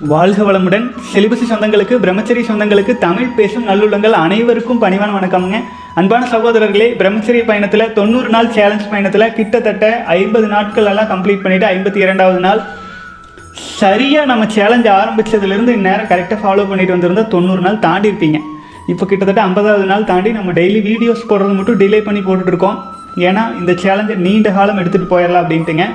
வாழ்க வளமுடன் செலிபசி சொந்தங்களுக்கு பிரம்மச்சரி சொந்தங்களுக்கு தமிழ் பேசும் நல்லுள்ளங்கள் அனைவருக்கும் பணிவான வணக்கம்ங்க அன்பான சகோதரர்களே பிரம்மச்சரிய பயணத்தில் தொண்ணூறு நாள் சேலஞ்ச் பயணத்தில் கிட்டத்தட்ட ஐம்பது நாட்கள் எல்லாம் கம்ப்ளீட் பண்ணிட்டு ஐம்பத்தி இரண்டாவது நாள் சரியாக நம்ம சேலஞ்ச் ஆரம்பிச்சதுலேருந்து இந்நேரம் கரெக்டாக ஃபாலோ பண்ணிட்டு வந்திருந்தா தொண்ணூறு நாள் தாண்டி இருப்பீங்க இப்போ கிட்டத்தட்ட ஐம்பதாவது நாள் தாண்டி நம்ம டெய்லி வீடியோஸ் போடுறது மட்டும் டிலே பண்ணி போட்டுட்டு இருக்கோம் ஏன்னா இந்த சேலஞ்சை நீண்ட காலம் எடுத்துகிட்டு போயிடலாம் அப்படின்ட்டுங்க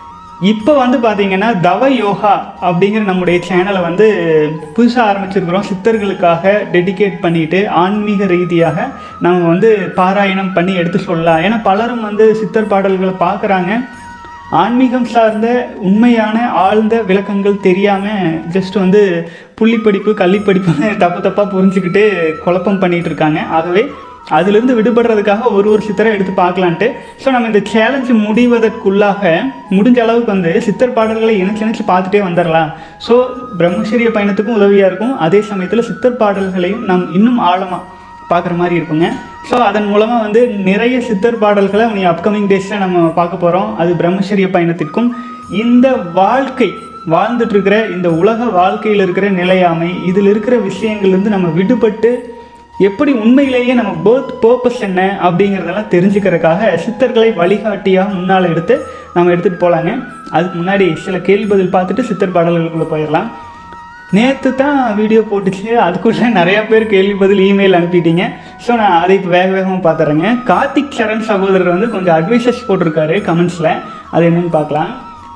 இப்போ வந்து பார்த்தீங்கன்னா தவ யோகா அப்படிங்கிற நம்முடைய சேனலை வந்து புதுசாக ஆரம்பிச்சிருக்கிறோம் சித்தர்களுக்காக டெடிகேட் பண்ணிட்டு ஆன்மீக ரீதியாக நம்ம வந்து பாராயணம் பண்ணி எடுத்து சொல்லலாம் ஏன்னா பலரும் வந்து சித்தர் பாடல்களை பார்க்குறாங்க ஆன்மீகம் சார்ந்த உண்மையான ஆழ்ந்த விளக்கங்கள் தெரியாமல் ஜஸ்ட் வந்து புள்ளிப்படிப்பு கள்ளிப்படிப்புன்னு தப்பு தப்பாக புரிஞ்சுக்கிட்டு குழப்பம் பண்ணிட்டு இருக்காங்க ஆகவே அதிலிருந்து விடுபடுறதுக்காக ஒரு ஒரு சித்தரை எடுத்து பார்க்கலான்ட்டு ஸோ நம்ம இந்த சேலஞ்சு முடிவதற்குள்ளாக முடிஞ்ச அளவுக்கு வந்து சித்தர் பாடல்களை இணைச்சு இணைச்சு பார்த்துட்டே வந்துடலாம் ஸோ பிரம்மச்சரிய பயணத்துக்கும் உதவியாக இருக்கும் அதே சமயத்தில் சித்தர் பாடல்களையும் நாம் இன்னும் ஆழமாக பார்க்குற மாதிரி இருக்குங்க ஸோ அதன் மூலமாக வந்து நிறைய சித்தர் பாடல்களை நீ அப்கமிங் டேஸில் நம்ம பார்க்க போகிறோம் அது பிரம்மச்சரிய பயணத்திற்கும் இந்த வாழ்க்கை வாழ்ந்துட்டு இருக்கிற இந்த உலக வாழ்க்கையில் இருக்கிற நிலையாமை இதில் இருக்கிற விஷயங்கள்லேருந்து நம்ம விடுபட்டு எப்படி உண்மையிலேயே நம்ம பேர்த் பர்பஸ் என்ன அப்படிங்கிறதெல்லாம் தெரிஞ்சுக்கிறதுக்காக சித்தர்களை வழிகாட்டியாக முன்னால் எடுத்து நம்ம எடுத்துகிட்டு போகலாங்க அதுக்கு முன்னாடி சில கேள்வி பதில் பார்த்துட்டு சித்தர் பாடல்களுக்குள்ளே போயிடலாம் நேற்று தான் வீடியோ போட்டுச்சு அதுக்குள்ளே நிறையா பேர் கேள்வி பதில் இமெயில் அனுப்பிட்டீங்க ஸோ நான் அதை இப்போ வேக வேகமாக பார்த்துறேங்க கார்த்திக் சரண் சகோதரர் வந்து கொஞ்சம் அட்வைசஸ் போட்டிருக்காரு கமெண்ட்ஸில் அது என்னன்னு பார்க்கலாம்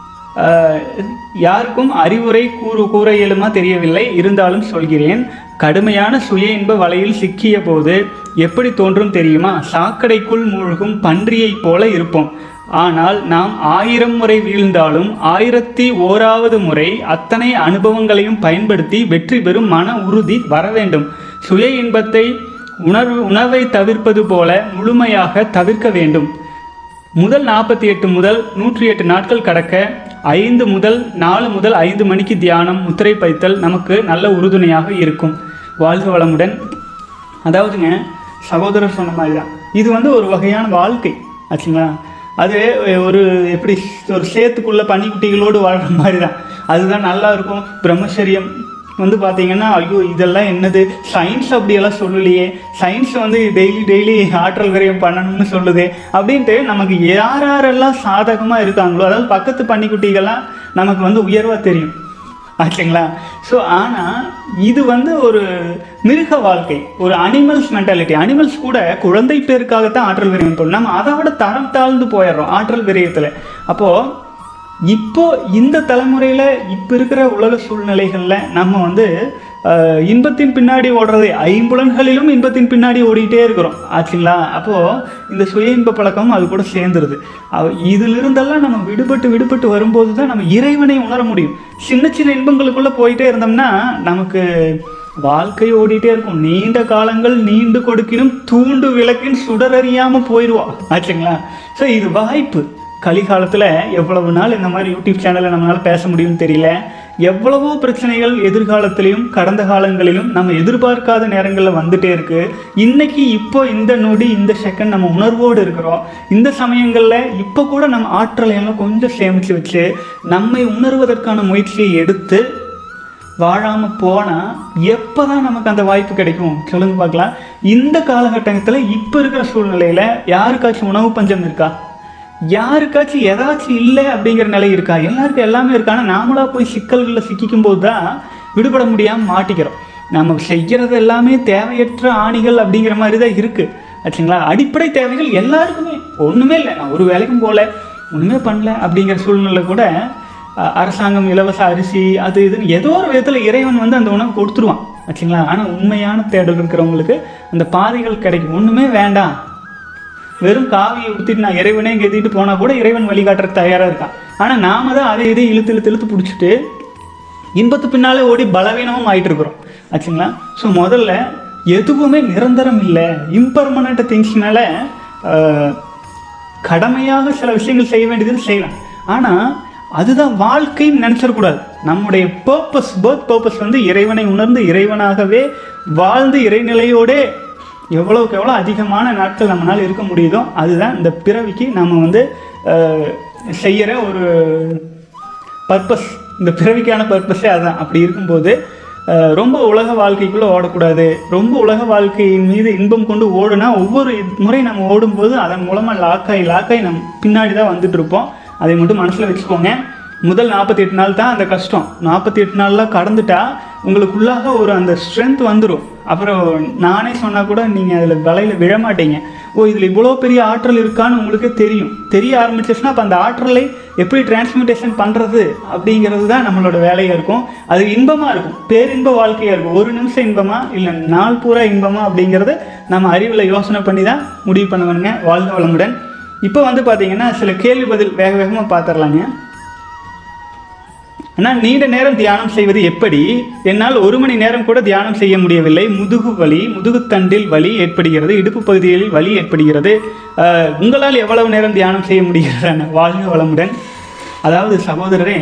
ஆஹ், யாருக்கும் அறிவுரை கூறு கூற இயலுமா தெரியவில்லை இருந்தாலும் சொல்கிறேன் கடுமையான சுய இன்ப வலையில் சிக்கிய போது எப்படி தோன்றும் தெரியுமா சாக்கடைக்குள் மூழ்கும் பன்றியைப் போல இருப்போம் ஆனால் நாம் ஆயிரம் முறை வீழ்ந்தாலும் ஆயிரத்தி ஓராவது முறை அத்தனை அனுபவங்களையும் பயன்படுத்தி வெற்றி பெறும் மன உறுதி வர வேண்டும் சுய இன்பத்தை உணர்வு உணவை தவிர்ப்பது போல முழுமையாக தவிர்க்க வேண்டும் முதல் நாற்பத்தி எட்டு முதல் நூற்றி எட்டு நாட்கள் கடக்க ஐந்து முதல் நாலு முதல் ஐந்து மணிக்கு தியானம் முத்திரை பைத்தல் நமக்கு நல்ல உறுதுணையாக இருக்கும் வாழ்க வளமுடன் அதாவதுங்க சகோதரர் சொன்ன மாதிரி தான் இது வந்து ஒரு வகையான வாழ்க்கை ஆச்சுங்களா அது ஒரு எப்படி ஒரு சேத்துக்குள்ள பனிக்குட்டிகளோடு வாழ்கிற மாதிரி தான் அதுதான் நல்லா இருக்கும் பிரம்மச்சரியம் வந்து பார்த்தீங்கன்னா ஐயோ இதெல்லாம் என்னது சயின்ஸ் அப்படியெல்லாம் சொல்லலையே சயின்ஸ் வந்து டெய்லி டெய்லி ஆற்றல் விரயம் பண்ணணும்னு சொல்லுது அப்படின்ட்டு நமக்கு யார் யாரெல்லாம் சாதகமாக இருக்காங்களோ அதாவது பக்கத்து பன்னிக்குட்டிகள்லாம் நமக்கு வந்து உயர்வாக தெரியும் ஆச்சுங்களா ஸோ ஆனால் இது வந்து ஒரு மிருக வாழ்க்கை ஒரு அனிமல்ஸ் மென்டாலிட்டி அனிமல்ஸ் கூட குழந்தை பேருக்காகத்தான் ஆற்றல் விரயம் பண்ணும் நம்ம அதை விட தரம் தாழ்ந்து போயிடுறோம் ஆற்றல் விரயத்தில் அப்போது இப்போ இந்த தலைமுறையில் இப்போ இருக்கிற உலக சூழ்நிலைகளில் நம்ம வந்து அஹ், இன்பத்தின் பின்னாடி ஓடுறது ஐம்புலன்களிலும் இன்பத்தின் பின்னாடி ஓடிட்டே இருக்கிறோம் ஆச்சுங்களா அப்போது இந்த சுய இன்ப பழக்கம் அது கூட சேர்ந்துருது அவ- இதிலிருந்தெல்லாம் நம்ம விடுபட்டு விடுபட்டு வரும்போது தான் நம்ம இறைவனை உணர முடியும் சின்ன சின்ன இன்பங்களுக்குள்ளே போயிட்டே இருந்தோம்னா நமக்கு வாழ்க்கை ஓடிட்டே இருக்கும் நீண்ட காலங்கள் நீண்டு கொடுக்கினும் தூண்டு விளக்கின் சுடரறியாமல் போயிடுவோம் ஆச்சுங்களா ஸோ இது வாய்ப்பு கலிகாலத்தில் எவ்வளவு நாள் இந்த மாதிரி யூடியூப் சேனலில் நம்மளால் பேச முடியும்னு தெரியல எவ்வளவோ பிரச்சனைகள் எதிர்காலத்திலையும் கடந்த காலங்களிலும் நம்ம எதிர்பார்க்காத நேரங்களில் வந்துட்டே இருக்கு இன்னைக்கு இப்போ இந்த நொடி இந்த செகண்ட் நம்ம உணர்வோடு இருக்கிறோம் இந்த சமயங்களில் இப்போ கூட நம்ம ஆற்றலை எல்லாம் கொஞ்சம் சேமித்து வச்சு நம்மை உணர்வதற்கான முயற்சியை எடுத்து வாழாம போனா எப்பதான் நமக்கு அந்த வாய்ப்பு கிடைக்கும் சொல்லுங்க பார்க்கலாம் இந்த காலகட்டத்தில் இப்போ இருக்கிற சூழ்நிலையில யாருக்காச்சும் உணவு பஞ்சம் இருக்கா யாருக்காச்சும் ஏதாச்சும் இல்லை அப்படிங்கிற நிலை இருக்கா எல்லாருக்கும் எல்லாமே இருக்கா ஆனால் நாமளா போய் சிக்கல்களில் சிக்கிக்கும் போது தான் விடுபட முடியாமல் மாட்டிக்கிறோம் நம்ம செய்கிறது எல்லாமே தேவையற்ற ஆணிகள் அப்படிங்கிற மாதிரி தான் இருக்குது ஆச்சுங்களா அடிப்படை தேவைகள் எல்லாருக்குமே ஒன்றுமே இல்லை நான் ஒரு வேலைக்கும் போகல ஒன்றுமே பண்ணல அப்படிங்கிற சூழ்நிலை கூட அஹ், அரசாங்கம் இலவச அரிசி அது இதுன்னு ஏதோ ஒரு விதத்தில் இறைவன் வந்து அந்த உணவு கொடுத்துருவான் ஆச்சுங்களா ஆனால் உண்மையான தேடல் இருக்கிறவங்களுக்கு அந்த பாதைகள் கிடைக்கும் ஒன்றுமே வேண்டாம் வெறும் காவியை ஊற்றிட்டு நான் இறைவனே கெத்திட்டு போனால் கூட இறைவன் வழிகாட்டுறதுக்கு தயாராக இருக்கான் ஆனால் நாம தான் அதை இதை இழுத்து இழுத்து இழுத்து பிடிச்சிட்டு இன்பத்து பின்னாலே ஓடி பலவீனமும் ஆயிட்டு இருக்கிறோம் ஆச்சுங்களா ஸோ முதல்ல எதுவுமே நிரந்தரம் இல்லை இம்பர்மனண்ட் திங்ஸ் மேலே கடமையாக சில விஷயங்கள் செய்ய வேண்டியதுன்னு செய்யலாம் ஆனால் அதுதான் வாழ்க்கைன்னு நினச்சிடக்கூடாது நம்முடைய பர்பஸ் பர்த் பர்பஸ் வந்து இறைவனை உணர்ந்து இறைவனாகவே வாழ்ந்து இறைநிலையோடே எவ்வளோக்கு எவ்வளோ அதிகமான நாட்கள் நம்மளால் இருக்க முடியுதோ அதுதான் இந்த பிறவிக்கு நம்ம வந்து செய்கிற ஒரு பர்பஸ் இந்த பிறவிக்கான பர்பஸே அதுதான் அப்படி இருக்கும்போது அஹ், ரொம்ப உலக வாழ்க்கைக்குள்ளே ஓடக்கூடாது ரொம்ப உலக வாழ்க்கையின் மீது இன்பம் கொண்டு ஓடுனா ஒவ்வொரு முறை நம்ம ஓடும்போது அதன் மூலமாக லாக்காய் லாக்காய் நம்ம பின்னாடி தான் வந்துட்டு இருப்போம் அதை மட்டும் மனசில் வச்சுக்கோங்க முதல் நாற்பத்தி எட்டு நாள் தான் அந்த கஷ்டம் நாற்பத்தி எட்டு நாள்லாம் கடந்துட்டா உங்களுக்குள்ளாக ஒரு அந்த ஸ்ட்ரென்த் வந்துடும் அப்புறம் நானே சொன்னால் கூட நீங்கள் அதில் வலையில் விழமாட்டீங்க ஓ இதில் இவ்வளோ பெரிய ஆற்றல் இருக்கான்னு உங்களுக்கு தெரியும் தெரிய ஆரம்பிச்சிச்சுன்னா அப்போ அந்த ஆற்றலை எப்படி டிரான்ஸ்மிட்டேஷன் பண்ணுறது அப்படிங்கிறது தான் நம்மளோட வேலையாக இருக்கும் அது இன்பமாக இருக்கும் பேரின்ப வாழ்க்கையாக இருக்கும் ஒரு நிமிஷம் இன்பமா இல்லை நாள் பூரா இன்பமா அப்படிங்கிறது நம்ம அறிவில் யோசனை பண்ணி தான் முடிவு பண்ணுவானுங்க வாழ்க வளமுடன் இப்போ வந்து பார்த்தீங்கன்னா சில கேள்வி பதில் வேக வேகமாக பார்த்துடலாங்க ஆனால் நீண்ட நேரம் தியானம் செய்வது எப்படி என்னால் ஒரு மணி நேரம் கூட தியானம் செய்ய முடியவில்லை முதுகு வலி முதுகுத்தண்டில் வலி ஏற்படுகிறது இடுப்பு பகுதிகளில் வலி ஏற்படுகிறது அஹ், உங்களால் எவ்வளவு நேரம் தியானம் செய்ய முடிகிறது வாழ்க வளமுடன் அதாவது சகோதரரே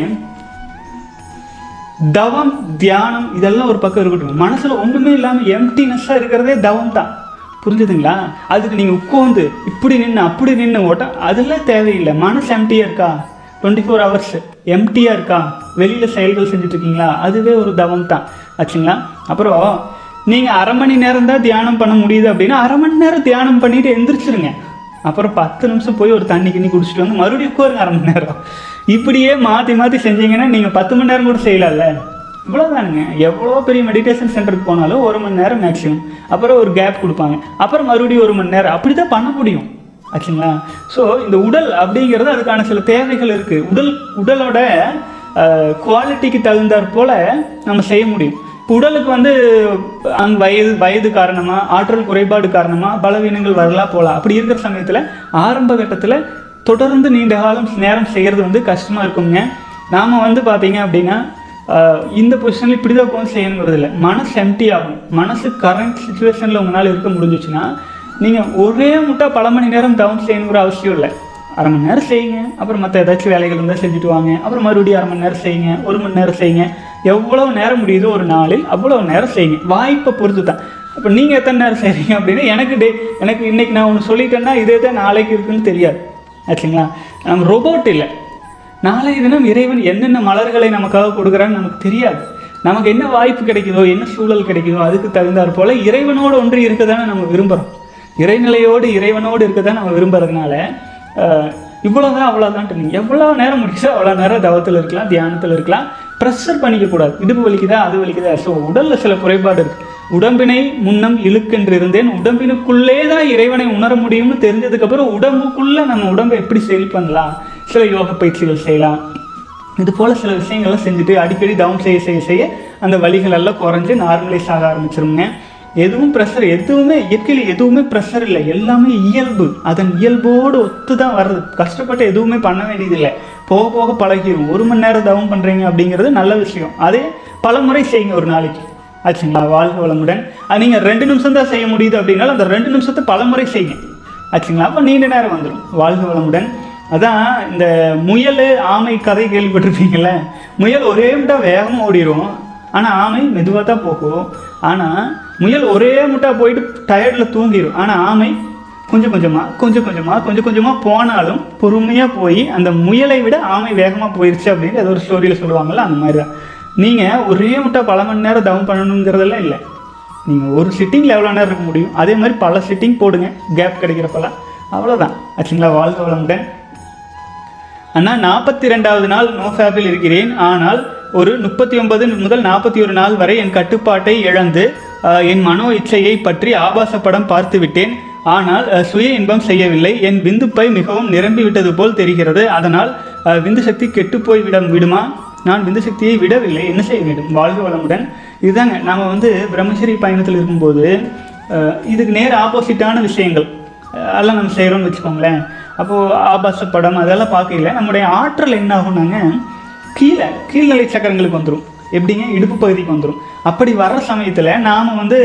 தவம் தியானம் இதெல்லாம் ஒரு பக்கம் இருக்கட்டும் மனசுல ஒண்ணுமே இல்லாம எம்டினஸ்ஸாக இருக்கிறதே தவம் தான் புரிஞ்சுதுங்களா அதுக்கு நீங்க உட்காந்து இப்படி நின்று அப்படி நின்று ஓட்டம் அதெல்லாம் தேவையில்லை மனசு எம்டியா இருக்கா டுவெண்ட்டி ஃபோர் ஹவர்ஸ் எம்டியா இருக்கா வெளியில செயல்கள் செஞ்சுட்டு இருக்கீங்களா அதுவே ஒரு தவம் தான் ஆச்சுங்களா அப்புறம் நீங்க அரை மணி நேரம் தான் தியானம் பண்ண முடியுது அப்படின்னா அரை மணி நேரம் தியானம் பண்ணிட்டு எந்திரிச்சிருங்க அப்புறம் பத்து நிமிஷம் போய் ஒரு தண்ணி கிண்ணி குடிச்சிட்டு வந்து மறுபடியும் உட்காருங்க அரை மணி நேரம் இப்படியே மாற்றி மாற்றி செஞ்சீங்கன்னா நீங்கள் பத்து மணி நேரம் கூட செய்யலாம்ல இவ்வளோதானுங்க எவ்வளோ பெரிய மெடிடேஷன் சென்டருக்கு போனாலும் ஒரு மணி நேரம் மேக்ஸிமம் அப்புறம் ஒரு கேப் கொடுப்பாங்க அப்புறம் மறுபடியும் ஒரு மணி நேரம் அப்படி தான் பண்ண முடியும் ஆச்சுங்களா ஸோ இந்த உடல் அப்படிங்கிறது அதுக்கான சில தேவைகள் இருக்குது உடல் உடலோட குவாலிட்டிக்கு தகுந்தாற் போல நம்ம செய்ய முடியும் இப்போ உடலுக்கு வந்து அங்க வயது வயது காரணமாக ஆற்றல் குறைபாடு காரணமாக பலவீனங்கள் வரலாம் போகலாம் அப்படி இருக்கிற சமயத்தில் ஆரம்ப கட்டத்தில் தொடர்ந்து நீண்ட காலம் நேரம் செய்கிறது வந்து கஷ்டமாக இருக்குங்க நாம் வந்து பார்த்தீங்க அப்படின்னா ஆஹ், இந்த பொசிஷனில் இப்படி தான் உட்காந்து செய்யணுங்கிறது இல்லை மனசு எம்டி ஆகும் மனசு கரண்ட் சுச்சுவேஷனில் உங்களால் இருக்க முடிஞ்சிச்சுன்னா நீங்கள் ஒரே முட்டா பல மணி நேரம் தவம் செய்யணுங்கிற அவசியம் இல்லை அரை மணி நேரம் செய்யுங்க அப்புறம் மற்ற ஏதாச்சும் வேலைகள் இருந்தால் செஞ்சுட்டு வாங்க அப்புறம் மறுபடியும் அரை மணி நேரம் செய்யுங்க ஒரு மணி நேரம் செய்யுங்க எவ்வளவு நேரம் முடியுதோ ஒரு நாளில் அவ்வளவு நேரம் செய்யுங்க வாய்ப்பை பொறுத்து தான் அப்போ நீங்கள் எத்தனை நேரம் செய்கிறீங்க அப்படின்னு எனக்கு டே எனக்கு இன்னைக்கு நான் ஒன்று சொல்லிட்டேன்னா இதே தான் நாளைக்கு இருக்குன்னு தெரியாது ஆச்சுங்களா நம்ம ரோபோட் இல்லை நாளைய தினம் இறைவன் என்னென்ன மலர்களை நமக்காக கொடுக்குறான்னு நமக்கு தெரியாது நமக்கு என்ன வாய்ப்பு கிடைக்குதோ என்ன சூழல் கிடைக்குதோ அதுக்கு தகுந்தாற் போல இறைவனோடு ஒன்று இருக்க தானே நம்ம விரும்புகிறோம் இறைநிலையோடு இறைவனோடு இருக்க தான் நம்ம விரும்புறதுனால அஹ், இவ்வளவுதான் அவ்வளோதான்ட்டு நீங்கள் எவ்வளோ நேரம் முடிச்சோ அவ்வளோ நேரம் தவத்தில் இருக்கலாம் தியானத்தில் இருக்கலாம் ப்ரெஷர் பண்ணிக்க கூடாது இடுப்பு வலிக்குதா அது வலிக்குதா ஸோ உடலில் சில குறைபாடு இருக்கு உடம்பினை முன்னம் இழுக்கென்று இருந்தேன் உடம்பினுக்குள்ளே தான் இறைவனை உணர முடியும்னு தெரிஞ்சதுக்கப்புறம் உடம்புக்குள்ளே நம்ம உடம்பை எப்படி சரி பண்ணலாம் சில யோக பயிற்சிகள் செய்யலாம் இது போல் சில விஷயங்கள்லாம் செஞ்சுட்டு அடிக்கடி டவுன் செய்ய செய்ய செய்ய அந்த வலிகள் எல்லாம் குறைஞ்சு நார்மலைஸ் ஆக ஆரம்பிச்சிருங்க எதுவும் ப்ரெஷர் எதுவுமே இயற்கையில் எதுவுமே ப்ரெஷர் இல்லை எல்லாமே இயல்பு அதன் இயல்போடு ஒத்து தான் வர்றது கஷ்டப்பட்டு எதுவுமே பண்ண வேண்டியதில்லை போக போக பழகிடும் ஒரு மணி நேரம் தவம் பண்ணுறீங்க அப்படிங்கிறது நல்ல விஷயம் அதே பல முறை செய்யுங்க ஒரு நாளைக்கு ஆச்சுங்களா வாழ்க வளமுடன் அது நீங்கள் ரெண்டு நிமிஷம் தான் செய்ய முடியுது அப்படின்னாலும் அந்த ரெண்டு நிமிஷத்தை பல முறை செய்யுங்க ஆச்சுங்களா அப்போ நீண்ட நேரம் வந்துடும் வாழ்க வளமுடன் அதான் இந்த முயல் ஆமை கதை கேள்விப்பட்டிருப்பீங்கள்ல முயல் ஒரே முட்டா வேகமாக ஓடிடும் ஆனால் ஆமை மெதுவாக தான் போகும் ஆனால் முயல் ஒரே முட்டா போயிட்டு டயர்டில் தூங்கிடும் ஆனால் ஆமை கொஞ்சம் கொஞ்சமாக கொஞ்சம் கொஞ்சமாக கொஞ்சம் கொஞ்சமாக போனாலும் பொறுமையாக போய் அந்த முயலை விட ஆமை வேகமாக போயிடுச்சு அப்படின்னு ஏதோ ஒரு ஸ்டோரியில் சொல்லுவாங்கல்ல அந்த மாதிரி தான் நீங்கள் ஒரே முட்டா பல மணி நேரம் தவம் பண்ணணுங்கிறதெல்லாம் இல்லை நீங்கள் ஒரு சிட்டிங்கில் எவ்வளோ நேரம் இருக்க முடியும் அதே மாதிரி பல சிட்டிங் போடுங்க கேப் கிடைக்கிறப்பெல்லாம் அவ்வளோதான் ஆச்சுங்களா வாழ்க வளமுடன் அண்ணா நாற்பத்தி ரெண்டாவது நாள் நோ ஃபேப்பில் இருக்கிறேன் ஆனால் ஒரு முப்பத்தி ஒன்பது முதல் நாற்பத்தி ஒரு நாள் வரை என் கட்டுப்பாட்டை இழந்து ஆஹ், என் மனோ இச்சையை பற்றி ஆபாச படம் பார்த்து விட்டேன் ஆனால் ஆஹ், சுய இன்பம் செய்யவில்லை என் விந்துப்பை மிகவும் நிரம்பி விட்டது போல் தெரிகிறது அதனால் ஆஹ், விந்து சக்தி கெட்டுப்போய் விட விடுமா நான் விந்து சக்தியை விடவில்லை என்ன செய்ய வேண்டும் வாழ்க வளமுடன் இதுதாங்க நம்ம வந்து பிரம்மச்சரி பயணத்தில் இருக்கும்போது ஆஹ், இதுக்கு நேர் ஆப்போசிட்டான விஷயங்கள் அதெல்லாம் நம்ம செய்கிறோம்னு வச்சுக்கோங்களேன் அப்போது ஆபாச படம் அதெல்லாம் பார்க்கல நம்முடைய ஆற்றல் என்ன ஆகும்னாங்க கீழே கீழ்நிலை சக்கரங்களுக்கு வந்துடும் எப்படிங்க இடுப்பு பகுதிக்கு வந்துடும் அப்படி வர்ற சமயத்தில் நாம் வந்து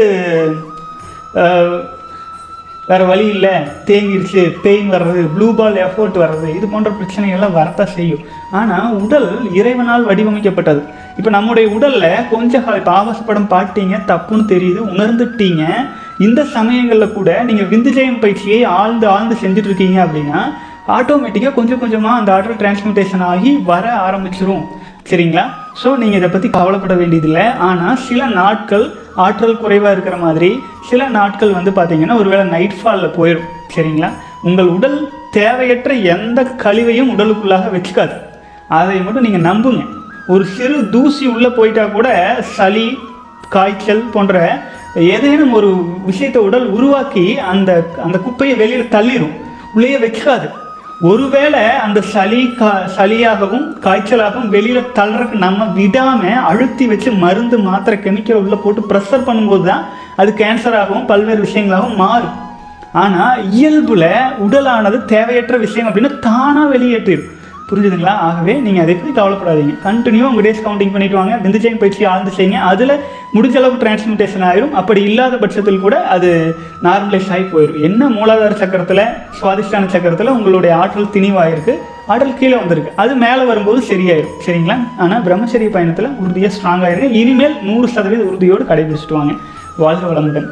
அஹ், வேற வழி இல்லை தேங்கிருச்சு பெயின் வர்றது ப்ளூ பால் எஃபோர்ட் வர்றது இது போன்ற பிரச்சனைகள்லாம் வரத்தான் செய்யும் ஆனால் உடல் இறைவனால் வடிவமைக்கப்பட்டது இப்போ நம்முடைய உடலில் கொஞ்சம் கால- இப்போ ஆபாச படம் பாட்டீங்க தப்புன்னு தெரியுது உணர்ந்துட்டீங்க இந்த சமயங்களில் கூட நீங்கள் விந்துஜயம் பயிற்சியை ஆழ்ந்து ஆழ்ந்து செஞ்சுட்டு இருக்கீங்க அப்படின்னா ஆட்டோமேட்டிக்காக கொஞ்சம் கொஞ்சமாக அந்த ஆர்டர் டிரான்ஸ்மிட்டேஷன் ஆகி வர ஆரம்பிச்சிரும் சரிங்களா ஸோ நீங்கள் இதை பற்றி கவலைப்பட வேண்டியதில்லை ஆனால் சில நாட்கள் ஆற்றல் குறைவாக இருக்கிற மாதிரி சில நாட்கள் வந்து பார்த்தீங்கன்னா ஒருவேளை நைட் ஃபாலில் போயிடும் சரிங்களா உங்கள் உடல் தேவையற்ற எந்த கழிவையும் உடலுக்குள்ளாக வச்சுக்காது அதை மட்டும் நீங்கள் நம்புங்க ஒரு சிறு தூசி உள்ளே போயிட்டா கூட சளி காய்ச்சல் போன்ற ஏதேனும் ஒரு விஷயத்தை உடல் உருவாக்கி அந்த அந்த குப்பையை வெளியில் தள்ளிடும் உள்ளேயே வைக்காது ஒருவேளை அந்த சளி கா சளியாகவும் காய்ச்சலாகவும் வெளியில் தள்ளுறதுக்கு நம்ம விடாமல் அழுத்தி வச்சு மருந்து மாத்திரை கெமிக்கல் உள்ளே போட்டு ப்ரெஷர் பண்ணும்போது தான் அது கேன்சராகவும் பல்வேறு விஷயங்களாகவும் மாறும் ஆனால் இயல்புல உடலானது தேவையற்ற விஷயம் அப்படின்னு தானாக வெளியேற்றிடும் புரிஞ்சுதுங்களா ஆகவே நீங்கள் அதை பற்றி கவலைப்படாதீங்க கண்டினியூவாக உங்கள் டேஸ் கவுண்டிங் பண்ணிட்டு வாங்க விந்து செயின் பயிற்சி ஆழ்ந்து செய்யுங்க அதில் முடிஞ்ச அளவுக்கு டிரான்ஸ்மிட்டேஷன் ஆயிரும் அப்படி இல்லாத பட்சத்தில் கூட அது நார்மலைஸ் ஆகி போயிடும் என்ன மூலாதார சக்கரத்தில் சுவாதிஷ்டான சக்கரத்தில் உங்களுடைய ஆற்றல் திணிவாயிருக்கு ஆற்றல் கீழே வந்திருக்கு அது மேலே வரும்போது சரியாயிரும் சரிங்களா ஆனால் பிரம்மச்சரிய பயணத்தில் உறுதியாக ஸ்ட்ராங் ஆயிருக்கு இனிமேல் நூறு சதவீத உறுதியோடு கடைபிடிச்சிட்டு வாங்க வாழ்க வளமுடன்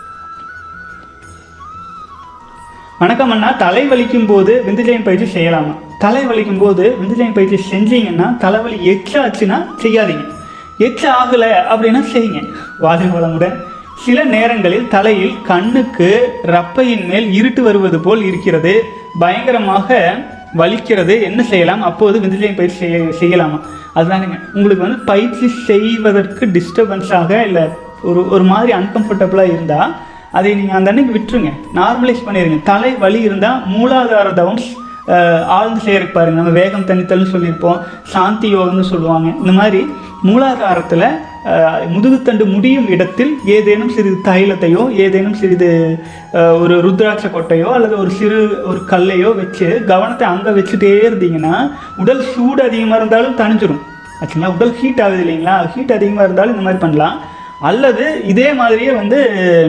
வணக்கம் அண்ணா தலை வலிக்கும் போது விந்துஜயம் பயிற்சி செய்யலாமா தலை வலிக்கும் போது விந்துஜயம் பயிற்சி செஞ்சீங்கன்னா தலைவலி எச்சாச்சுன்னா செய்யாதீங்க எச்ச ஆகலை அப்படின்னா செய்யுங்க வாழ்க வளமுடன் சில நேரங்களில் தலையில் கண்ணுக்கு ரப்பையின் மேல் இருட்டு வருவது போல் இருக்கிறது பயங்கரமாக வலிக்கிறது என்ன செய்யலாம் அப்போது விந்துஜயம் பயிற்சி செய்ய செய்யலாமா அதுதானுங்க உங்களுக்கு வந்து பயிற்சி செய்வதற்கு டிஸ்டர்பன்ஸாக இல்லை ஒரு ஒரு மாதிரி அன்கம்ஃபர்டபுளாக இருந்தால் அதை நீங்கள் அந்த அன்னைக்கு விட்டுருங்க நார்மலைஸ் பண்ணிடுங்க தலை வலி இருந்தால் மூலாதார தவம் அஹ், ஆழ்ந்து செய்யறதுக்கு பாருங்க நம்ம வேகம் தனித்தல்னு சொல்லியிருப்போம் சாந்தி யோகம்னு சொல்லுவாங்க இந்த மாதிரி மூலாதாரத்தில் முதுகுத்தண்டு முடியும் இடத்தில் ஏதேனும் சிறிது தைலத்தையோ ஏதேனும் சிறிது அஹ், ஒரு ருத்ராட்ச கொட்டையோ அல்லது ஒரு சிறு ஒரு கல்லையோ வச்சு கவனத்தை அங்கே வச்சுட்டே இருந்தீங்கன்னா உடல் சூடு அதிகமாக இருந்தாலும் தணிஞ்சிரும் ஆச்சுங்களா உடல் ஹீட் ஆகுது இல்லைங்களா ஹீட் அதிகமாக இருந்தாலும் இந்த மாதிரி பண்ணலாம் அல்லது இதே மாதிரியே வந்து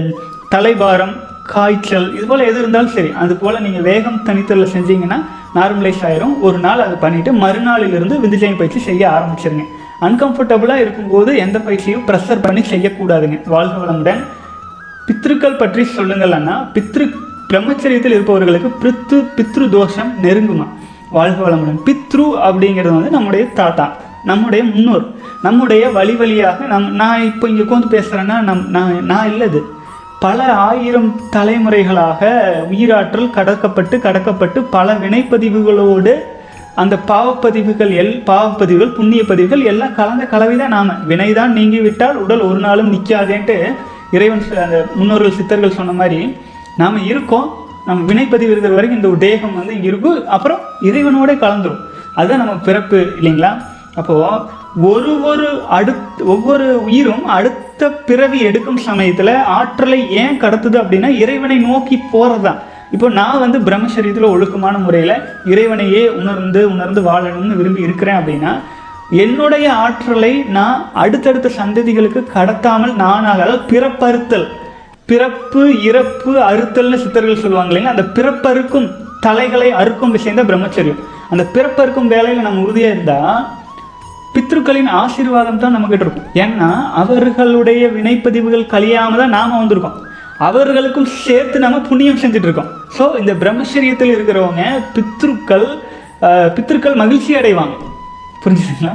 தலைபாரம் காய்ச்சல் இது போல் எது இருந்தாலும் சரி அது போல் நீங்கள் வேகம் தனித்தலில் செஞ்சீங்கன்னா நார்மலைஸ் ஆயிரும் ஒரு நாள் அது பண்ணிவிட்டு மறுநாளிலிருந்து விந்துஜயம் பயிற்சி செய்ய ஆரம்பிச்சிருங்க அன்கம்ஃபர்டபுளாக இருக்கும்போது எந்த பயிற்சியும் ப்ரெஷர் பண்ணி செய்யக்கூடாதுங்க வாழ்க வளமுடன் பித்ருக்கள் பற்றி சொல்லுங்கள் அண்ணா பித்ரு பிரம்மச்சரியத்தில் இருப்பவர்களுக்கு பித்ரு பித்ரு தோஷம் நெருங்குமா வாழ்க வளமுடன் பித்ரு அப்படிங்கிறது வந்து நம்முடைய தாத்தா நம்முடைய முன்னோர் நம்முடைய வழி வழியாக நம் நான் இப்போ இங்கே உட்காந்து பேசுகிறேன்னா நம் நான் நான் இல்லது பல ஆயிரம் தலைமுறைகளாக உயிராற்றல் கடக்கப்பட்டு கடக்கப்பட்டு பல வினைப்பதிவுகளோடு அந்த பாவப்பதிவுகள் எல் பாவப்பதிவுகள் புண்ணிய பதிவுகள் எல்லாம் கலந்த கலவை தான் நாம வினைதான் நீங்கி விட்டால் உடல் ஒரு நாளும் நிற்காதேன்ட்டு இறைவன் சொ- அந்த முன்னோர்கள் சித்தர்கள் சொன்ன மாதிரி நாம் இருக்கோம் நம்ம வினைப்பதிவு இருக்கிற வரைக்கும் இந்த தேகம் வந்து இங்கே இருக்கும் அப்புறம் இறைவனோட கலந்துரும் அதுதான் நம்ம பிறப்பு இல்லைங்களா அப்போது ஒரு ஒரு அடுத் ஒவ்வொரு உயிரும் அடுத்த பிறவி எடுக்கும் சமயத்தில் ஆற்றலை ஏன் கடத்துது அப்படின்னா இறைவனை நோக்கி போகிறது தான் இப்போ நான் வந்து பிரம்மச்சரியத்தில் ஒழுக்கமான முறையில் இறைவனையே உணர்ந்து உணர்ந்து வாழணும்னு விரும்பி இருக்கிறேன் அப்படின்னா என்னுடைய ஆற்றலை நான் அடுத்தடுத்த சந்ததிகளுக்கு கடத்தாமல் நானாக அதாவது பிறப்பறுத்தல் பிறப்பு இறப்பு அறுத்தல்னு சித்தர்கள் சொல்லுவாங்க இல்லைங்களா அந்த பிறப்பறுக்கும் தலைகளை அறுக்கும் விஷயம் தான் பிரம்மச்சரியம் அந்த பிறப்பறுக்கும் வேலையில் நம்ம உறுதியாக இருந்தால் பித்ருக்களின் ஆசீர்வாதம் தான் நம்மகிட்ட இருக்கும் ஏன்னா அவர்களுடைய வினைப்பதிவுகள் கழியாம தான் நாம வந்திருக்கோம் அவர்களுக்கும் சேர்த்து நம்ம புண்ணியம் செஞ்சுட்டு இருக்கோம் ஸோ இந்த பிரம்மச்சரியத்தில் இருக்கிறவங்க பித்ருக்கள் ஆஹ், பித்ருக்கள் மகிழ்ச்சி அடைவாங்க புரிஞ்சுதுங்களா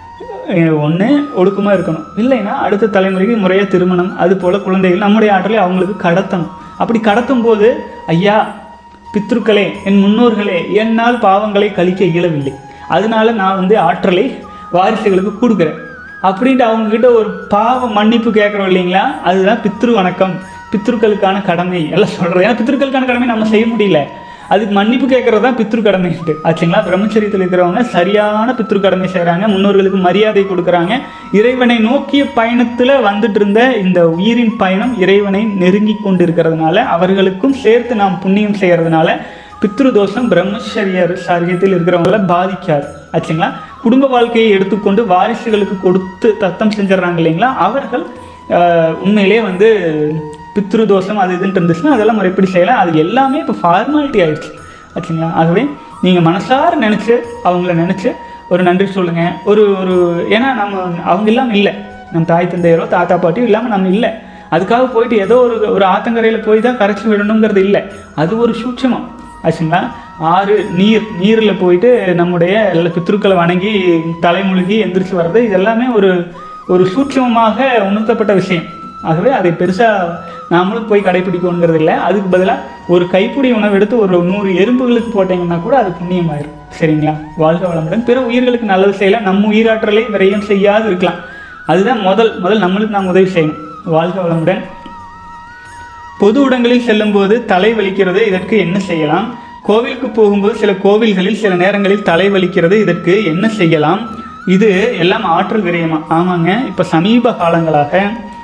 ஒன்று ஒழுக்கமாக இருக்கணும் இல்லைன்னா அடுத்த தலைமுறைக்கு முறையாக திருமணம் அது போல் குழந்தைகள் நம்முடைய ஆற்றலை அவங்களுக்கு கடத்தணும் அப்படி கடத்தும் போது ஐயா பித்ருக்களே என் முன்னோர்களே என்னால் பாவங்களை கழிக்க இயலவில்லை அதனால நான் வந்து ஆற்றலை வாரிசுகளுக்கு கொடுக்குறேன் அப்படின்ட்டு அவங்க கிட்ட ஒரு பாவ மன்னிப்பு கேட்குறோம் இல்லைங்களா அதுதான் பித்ரு வணக்கம் பித்ருக்களுக்கான கடமை எல்லாம் சொல்கிறோம் ஏன்னா பித்ருக்களுக்கான கடமை நம்ம செய்ய முடியல அதுக்கு மன்னிப்பு கேட்கறது தான் பித்ரு கடமைன்ட்டு ஆச்சுங்களா பிரம்மச்சரியத்தில் இருக்கிறவங்க சரியான பித்ரு கடமை செய்கிறாங்க முன்னோர்களுக்கு மரியாதை கொடுக்குறாங்க இறைவனை நோக்கிய பயணத்தில் வந்துட்டு இருந்த இந்த உயிரின் பயணம் இறைவனை நெருங்கி கொண்டு இருக்கிறதுனால அவர்களுக்கும் சேர்த்து நாம் புண்ணியம் செய்கிறதுனால பித்ரு தோஷம் பிரம்மச்சரிய சாரியத்தில் இருக்கிறவங்கள பாதிக்காது ஆச்சுங்களா குடும்ப வாழ்க்கையை எடுத்துக்கொண்டு வாரிசுகளுக்கு கொடுத்து தத்தம் செஞ்சிடறாங்க இல்லைங்களா அவர்கள் ஆஹ், உண்மையிலே வந்து பித்ரு தோஷம் அது இதுன்ட்டு இருந்துச்சுன்னா அதெல்லாம் முறைப்படி செய்யலாம் அது எல்லாமே இப்போ ஃபார்மாலிட்டி ஆயிடுச்சு ஆச்சுங்களா ஆகவே நீங்கள் மனசார நினச்சி அவங்கள நினச்சி ஒரு நன்றி சொல்லுங்கள் ஒரு ஒரு ஏன்னா நம்ம அவங்க இல்லாமல் இல்லை நம்ம தாய் தந்தையரோ தாத்தா பாட்டியோ இல்லாமல் நம்ம இல்லை அதுக்காக போயிட்டு ஏதோ ஒரு ஒரு ஆத்தங்கரையில் போய் தான் கரைச்சி விடணுங்கிறது இல்லை அது ஒரு சூட்சமம் ஆச்சுங்களா ஆறு நீர் நீரில் போயிட்டு நம்முடைய எல்லா பித்ருக்களை வணங்கி தலைமுழுகி எந்திரிச்சு வர்றது இது எல்லாமே ஒரு ஒரு சூட்சமமாக உணர்த்தப்பட்ட விஷயம் ஆகவே அதை பெருசாக நாமளும் போய் கடைப்பிடிக்கணுங்கிறது இல்லை அதுக்கு பதிலாக ஒரு கைப்பிடி உணவு எடுத்து ஒரு நூறு எறும்புகளுக்கு போட்டீங்கன்னா கூட அது புண்ணியமாயிரும் சரிங்களா வாழ்க வளமுடன் பிற உயிர்களுக்கு நல்லது செய்யலாம் நம்ம உயிராற்றலை விரயம் செய்யாது இருக்கலாம் அதுதான் முதல் முதல் நம்மளுக்கு நாம் உதவி செய்யணும் வாழ்க வளமுடன் பொது இடங்களில் செல்லும்போது தலை வலிக்கிறது இதற்கு என்ன செய்யலாம் கோவிலுக்கு போகும்போது சில கோவில்களில் சில நேரங்களில் தலை வலிக்கிறது இதற்கு என்ன செய்யலாம் இது எல்லாம் ஆற்றல் விரயமா ஆமாங்க இப்போ சமீப காலங்களாக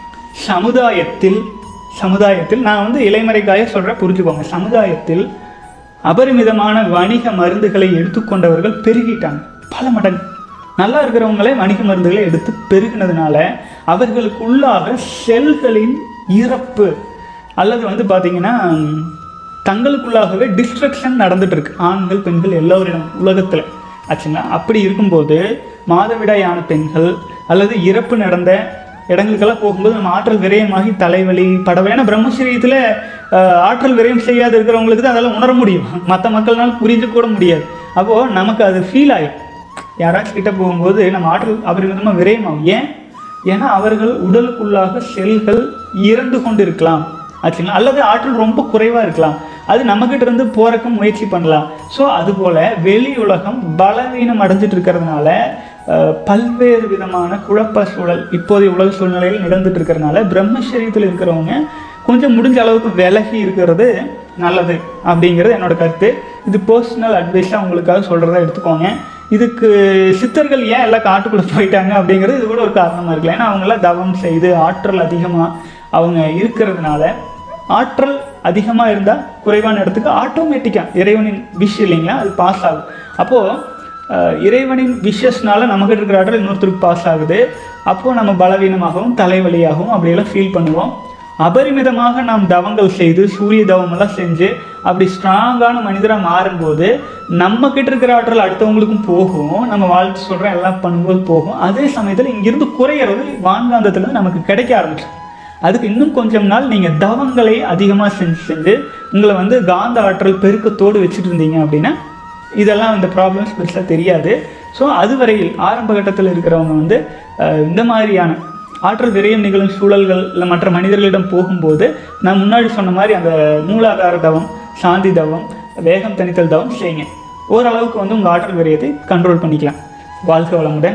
சமுதாயத்தில் சமுதாயத்தில் நான் வந்து இலைமறைக்காய சொல்கிறேன் புரிஞ்சுக்கோங்க சமுதாயத்தில் அபரிமிதமான வணிக மருந்துகளை எடுத்துக்கொண்டவர்கள் பெருகிட்டாங்க பல மடங்கு நல்லா இருக்கிறவங்களே வணிக மருந்துகளை எடுத்து பெருகினதுனால அவர்களுக்குள்ளாக செல்களின் இறப்பு அல்லது வந்து பார்த்தீங்கன்னா தங்களுக்குள்ளாகவே டிஸ்ட்ரக்ஷன் நடந்துட்டு இருக்கு ஆண்கள் பெண்கள் எல்லோரிடம் உலகத்தில் ஆச்சுங்களா அப்படி இருக்கும்போது மாதவிடாயான பெண்கள் அல்லது இறப்பு நடந்த இடங்களுக்கெல்லாம் போகும்போது நம்ம ஆற்றல் விரயமாகி தலைவலி படவை ஏன்னா பிரம்மச்சரியத்தில் ஆற்றல் விரயம் செய்யாது இருக்கிறவங்களுக்கு தான் அதெல்லாம் உணர முடியும் மற்ற மக்கள்னால புரிஞ்சு கூட முடியாது அப்போது நமக்கு அது ஃபீல் ஆகும் யாராச்சும் கிட்ட போகும்போது நம்ம ஆற்றல் அபரிமிதமாக விரயமாகும் ஏன் ஏன்னா அவர்கள் உடலுக்குள்ளாக செல்கள் இறந்து கொண்டு இருக்கலாம் ஆச்சுங்களா அல்லது ஆற்றல் ரொம்ப குறைவாக இருக்கலாம் அது நம்மக்கிட்ட இருந்து போறக்க முயற்சி பண்ணலாம் ஸோ அதுபோல் வெளி உலகம் பலவீனம் அடைஞ்சிட்டு இருக்கிறதுனால அஹ், பல்வேறு விதமான குழப்ப சூழல் இப்போதைய உலக சூழ்நிலையில் நடந்துட்டு இருக்கிறதுனால பிரம்மச்சரியத்தில் இருக்கிறவங்க கொஞ்சம் முடிஞ்ச அளவுக்கு விலகி இருக்கிறது நல்லது அப்படிங்கிறது என்னோட கருத்து இது பர்சனல் அட்வைஸாக உங்களுக்காக சொல்கிறதா எடுத்துக்கோங்க இதுக்கு சித்தர்கள் ஏன் எல்லாம் காட்டுக்குள்ளே போயிட்டாங்க அப்படிங்கிறது இது கூட ஒரு காரணமாக இருக்கலாம் ஏன்னா அவங்களாம் தவம் செய்து ஆற்றல் அதிகமாக அவங்க இருக்கிறதுனால ஆற்றல் அதிகமாக இருந்தால் குறைவான இடத்துக்கு ஆட்டோமேட்டிக்காக இறைவனின் விஷ் இல்லைங்களா அது பாஸ் ஆகும் அப்போது அஹ், இறைவனின் விஷஸ்னால நமக்கிட்ட இருக்கிற ஆற்றல் இன்னொருத்தருக்கு பாஸ் ஆகுது அப்போது நம்ம பலவீனமாகவும் தலைவலியாகவும் அப்படியெல்லாம் ஃபீல் பண்ணுவோம் அபரிமிதமாக நாம் தவங்கள் செய்து சூரிய தவமெல்லாம் செஞ்சு அப்படி ஸ்ட்ராங்கான மனிதராக மாறும்போது நம்ம கிட்ட இருக்கிற ஆற்றல் அடுத்தவங்களுக்கும் போகும் நம்ம வாழ்த்து சொல்கிறோம் எல்லாம் பண்ணும்போது போகும் அதே சமயத்தில் இங்கிருந்து குறையிறது வான்காந்தத்துலேருந்து நமக்கு கிடைக்க ஆரம்பிச்சிடும் அதுக்கு இன்னும் கொஞ்சம் நாள் நீங்கள் தவங்களை அதிகமாக செஞ்சு செஞ்சு உங்களை வந்து காந்த ஆற்றல் பெருக்கத்தோடு வச்சுட்டு இருந்தீங்க அப்படின்னா இதெல்லாம் இந்த ப்ராப்ளம்ஸ் பெருசாக தெரியாது ஸோ அதுவரையில் ஆரம்ப கட்டத்தில் இருக்கிறவங்க வந்து அஹ், இந்த மாதிரியான ஆற்றல் விரயம் நிகழும் சூழல்கள் இல்லை மற்ற மனிதர்களிடம் போகும்போது நான் முன்னாடி சொன்ன மாதிரி அந்த மூலாதார தவம் சாந்தி தவம் வேகம் தணித்தல் தவம் செய்யுங்க ஓரளவுக்கு வந்து உங்கள் ஆற்றல் விரயத்தை கண்ட்ரோல் பண்ணிக்கலாம் வாழ்க்கை வளமுடன்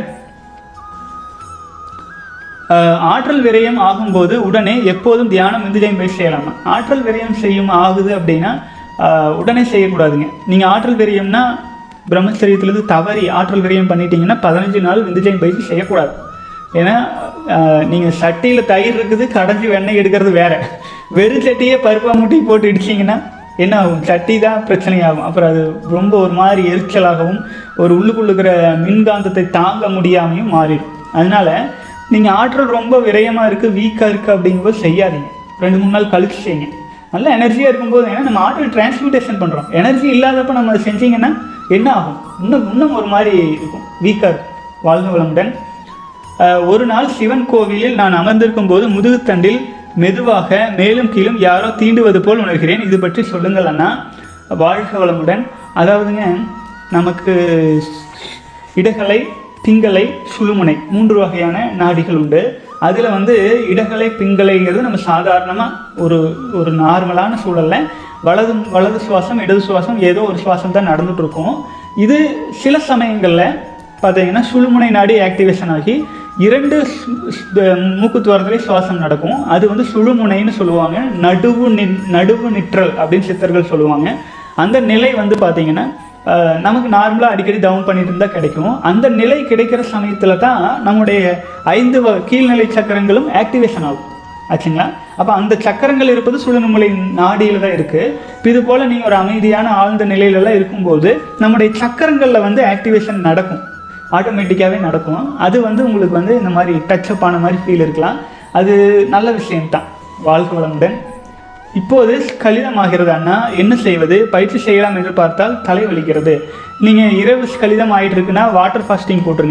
அஹ், ஆற்றல் விரயம் ஆகும்போது உடனே எப்போதும் தியானம் விந்துஜயம் பயிற்சி செய்யலாமா ஆற்றல் விரயம் செய்யும் ஆகுது அப்படின்னா அஹ், உடனே செய்யக்கூடாதுங்க நீங்கள் ஆற்றல் விரயம்னா பிரம்மச்சரியத்திலிருந்து தவறி ஆற்றல் விரயம் பண்ணிட்டீங்கன்னா பதினஞ்சு நாள் விந்துஜயம் பயிற்சி செய்யக்கூடாது ஏன்னா நீங்கள் சட்டியில் தயிர் இருக்குது கடைஞ்சி வெண்ணெய் எடுக்கிறது வேற வெறும் சட்டியே பருப்பா முட்டி போட்டு இடிச்சிங்கன்னா என்ன ஆகும் சட்டி தான் பிரச்சனையாகும் அப்புறம் அது ரொம்ப ஒரு மாதிரி எரிச்சலாகவும் ஒரு உள்ளுக்குள்ளுக்கிற மின்காந்தத்தை தாங்க முடியாமையும் மாறிடும் அதனால நீங்கள் ஆற்றல் ரொம்ப விரயமாக இருக்குது வீக்காக இருக்குது அப்படிங்கும்போது செய்யாதீங்க ரெண்டு மூணு நாள் கழிச்சு செய்யுங்க நல்ல எனர்ஜியாக இருக்கும்போது ஏன்னா நம்ம ஆற்றல் டிரான்ஸ்மியூட்டேஷன் பண்ணுறோம் எனர்ஜி இல்லாதப்ப நம்ம அதை செஞ்சீங்கன்னா என்ன ஆகும் இன்னும் இன்னும் ஒரு மாதிரி இருக்கும் வீக்காக இருக்கும் வாழ்க வளமுடன் அஹ், ஒரு நாள் சிவன் கோவிலில் நான் அமர்ந்திருக்கும் போது முதுகுத்தண்டில் மெதுவாக மேலும் கீழும் யாரோ தீண்டுவது போல் உணர்கிறேன் இது பற்றி சொல்லுங்கள் அண்ணா வாழ்க வளமுடன் அதாவதுங்க நமக்கு இடகலை பிங்களை சுழுமுனை மூன்று வகையான நாடிகள் உண்டு அதில் வந்து இடகலை பிங்களைங்கிறது நம்ம சாதாரணமாக ஒரு ஒரு நார்மலான சூழல்ல வலது வலது சுவாசம் இடது சுவாசம் ஏதோ ஒரு சுவாசம் தான் நடந்துட்டு இருக்கும் இது சில சமயங்களில் பார்த்தீங்கன்னா சுழுமுனை நாடி ஆக்டிவேஷன் ஆகி இரண்டு சு- சு- மூக்கு துவாரத்திலே சுவாசம் நடக்கும் அது வந்து சுழுமுனைன்னு சொல்லுவாங்க நடுவு நி நடுவு நிற்றல் அப்படின்னு சித்தர்கள் சொல்லுவாங்க அந்த நிலை வந்து பார்த்தீங்கன்னா அஹ், நமக்கு நார்மலாக அடிக்கடி டவுன் பண்ணிட்டு இருந்தால் கிடைக்கும் அந்த நிலை கிடைக்கிற சமயத்தில் தான் நம்முடைய ஐந்து வ- கீழ்நிலை சக்கரங்களும் ஆக்டிவேஷன் ஆகும் ஆச்சுங்களா அப்போ அந்த சக்கரங்கள் இருப்பது சுழுமுலை நாடியில் தான் இருக்குது இப்போ இது போல் நீங்கள் ஒரு அமைதியான ஆழ்ந்த நிலையிலலாம் இருக்கும்போது நம்முடைய சக்கரங்களில் வந்து ஆக்டிவேஷன் நடக்கும் ஆட்டோமேட்டிக்காகவே நடக்கும் அது வந்து உங்களுக்கு வந்து இந்த மாதிரி டச்சப் ஆன மாதிரி ஃபீல் இருக்கலாம் அது நல்ல விஷயம்தான் வாழ்க வளமுடன் இப்போது கலிதமாகிறது அண்ணா என்ன செய்வது பயிற்சி செய்யலாம் என்று பார்த்தால் தலை வலிக்கிறது நீங்கள் இரவு கலிதம் ஆயிட்டு இருக்குன்னா வாட்டர் ஃபாஸ்டிங் போட்டுருங்க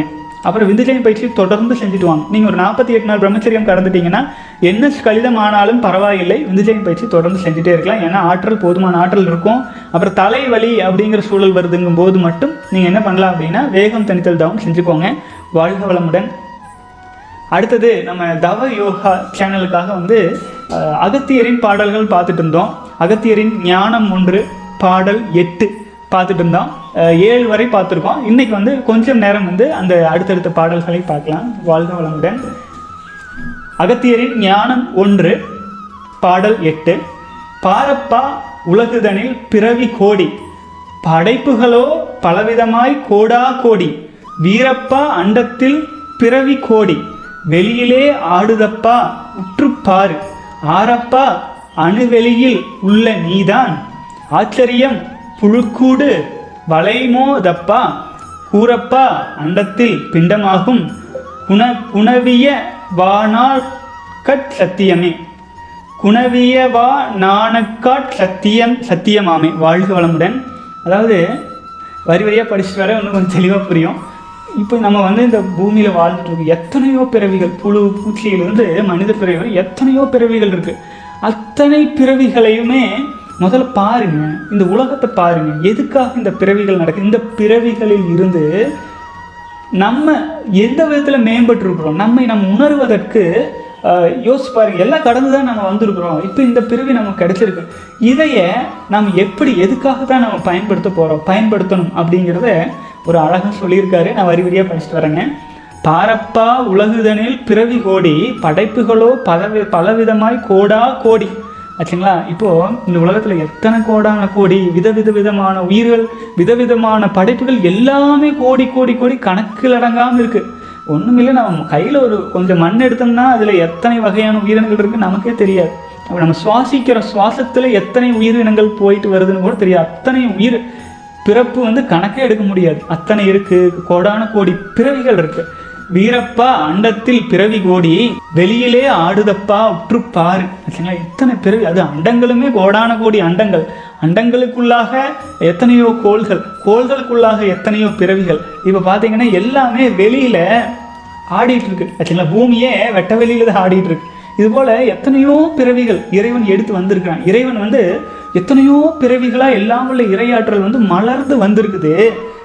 அப்புறம் விந்துஜயம் பயிற்சி தொடர்ந்து செஞ்சுட்டு வாங்க நீங்கள் ஒரு நாற்பத்தி எட்டு நாள் பிரம்மச்சரியம் கடந்துட்டீங்கன்னா என்ன கழிதம் ஆனாலும் பரவாயில்லை விந்துஜயம் பயிற்சி தொடர்ந்து செஞ்சுட்டே இருக்கலாம் ஏன்னா ஆற்றல் போதுமான ஆற்றல் இருக்கும் அப்புறம் தலைவலி அப்படிங்கிற சூழல் வருதுங்கும் போது மட்டும் நீங்கள் என்ன பண்ணலாம் அப்படின்னா வேகம் தனித்தல் தவம் செஞ்சுக்கோங்க வாழ்க வளமுடன் அடுத்தது நம்ம தவ யோகா சேனலுக்காக வந்து அஹ், அகத்தியரின் பாடல்கள் பார்த்துட்டு இருந்தோம் அகத்தியரின் ஞானம் ஒன்று பாடல் எட்டு பார்த்துட்டு இருந்தோம் அஹ், ஏழு வரை பார்த்துருக்கோம் இன்னைக்கு வந்து கொஞ்சம் நேரம் வந்து அந்த அடுத்தடுத்த பாடல்களை பார்க்கலாம் வாழ்க வளமுடன் அகத்தியரின் ஞானம் ஒன்று பாடல் எட்டு பாரப்பா உலகுதனில் பிறவி கோடி படைப்புகளோ பலவிதமாய் கோடா கோடி வீரப்பா அண்டத்தில் பிறவி கோடி வெளியிலே ஆடுதப்பா உற்றுப்பாரு ஆரப்பா அணுவெளியில் உள்ள நீதான் ஆச்சரியம் புழுக்கூடு வளைமோதப்பா கூரப்பா அண்டத்தில் பிண்டமாகும் குண குணவிய வானால் கட் சத்தியமே குணவியவா நாணக்காட் சத்தியம் சத்தியமாமே வாழ்க வளமுடன் அதாவது வரி வரியாக படிச்சுட்டு வர இன்னும் கொஞ்சம் தெளிவாக புரியும் இப்போ நம்ம வந்து இந்த பூமியில் வாழ்ந்துட்டு இருக்கோம் எத்தனையோ பிறவிகள் புழு பூச்சியிலிருந்து மனித பிறவி வரை எத்தனையோ பிறவிகள் இருக்குது அத்தனை பிறவிகளையுமே முதல்ல பாருங்க இந்த உலகத்தை பாருங்க எதுக்காக இந்த பிறவிகள் நடக்குது இந்த பிறவிகளில் இருந்து நம்ம எந்த விதத்தில் மேம்பட்டிருக்கிறோம் நம்மை நம்ம உணர்வதற்கு ஆஹ், யோசிச்சு பாருங்க எல்லாம் கடந்து தான் நம்ம வந்திருக்கிறோம் இப்போ இந்த பிறவி நமக்கு கிடைச்சிருக்கு இதைய நாம் எப்படி எதுக்காக தான் நம்ம பயன்படுத்த போகிறோம் பயன்படுத்தணும் அப்படிங்கிறத ஒரு அழகாக சொல்லியிருக்காரு நான் வரி வரியாக படிச்சுட்டு வரேங்க பாரப்பா உலகுதனில் பிறவி கோடி படைப்புகளோ பலவி பலவிதமாய் கோடா கோடி ஆச்சுங்களா இப்போ இந்த உலகத்துல எத்தனை கோடான கோடி விதவித விதமான உயிர்கள் விதவிதமான படைப்புகள் எல்லாமே கோடி கோடி கோடி கணக்கில் அடங்காம இருக்கு ஒண்ணுமில்லை நம்ம கையில ஒரு கொஞ்சம் மண் எடுத்தோம்னா அதுல எத்தனை வகையான உயிரினங்கள் இருக்கு நமக்கே தெரியாது அப்ப நம்ம சுவாசிக்கிற சுவாசத்துல எத்தனை உயிரினங்கள் போயிட்டு வருதுன்னு கூட தெரியாது அத்தனை உயிர் பிறப்பு வந்து கணக்கே எடுக்க முடியாது அத்தனை இருக்கு கோடான கோடி பிறவிகள் இருக்கு வீரப்பா அண்டத்தில் பிறவி கோடி வெளியிலே ஆடுதப்பா உற்று பாரு ஆச்சுங்களா இத்தனை பிறவி அது அண்டங்களுமே கோடான கோடி அண்டங்கள் அண்டங்களுக்குள்ளாக எத்தனையோ கோள்கள் கோள்களுக்குள்ளாக எத்தனையோ பிறவிகள் இப்போ பார்த்தீங்கன்னா எல்லாமே வெளியில ஆடிட்டு இருக்கு ஆச்சுங்களா பூமியே வெட்ட வெளியில தான் ஆடிட்டு இருக்கு இது போல எத்தனையோ பிறவிகள் இறைவன் எடுத்து வந்திருக்கிறான் இறைவன் வந்து எத்தனையோ பிறவிகளா எல்லாம் உள்ள இறையாற்றல் வந்து மலர்ந்து வந்திருக்குது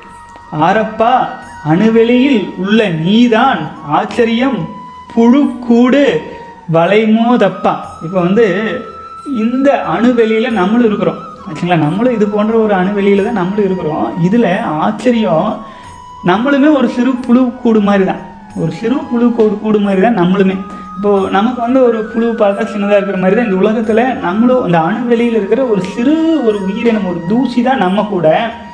ஆரப்பா அணுவெளியில் உள்ள நீதான் ஆச்சரியம் புழுக்கூடு வளைமோதப்பா இப்போ வந்து இந்த அணுவெளியில நம்மளும் இருக்கிறோம் ஆச்சுங்களா நம்மளும் இது போன்ற ஒரு அணுவெளியில தான் நம்மளும் இருக்கிறோம் இதுல ஆச்சரியம் நம்மளுமே ஒரு சிறு புழு கூடு மாதிரி தான் ஒரு சிறு புழு கூடு கூடு மாதிரி தான் நம்மளுமே இப்போ நமக்கு வந்து ஒரு புழு பார்த்தா சின்னதாக இருக்கிற மாதிரி தான் இந்த உலகத்துல நம்மளும் அந்த அணுவெளியில் இருக்கிற ஒரு சிறு ஒரு உயிரினம் ஒரு தூசி தான் நம்ம கூட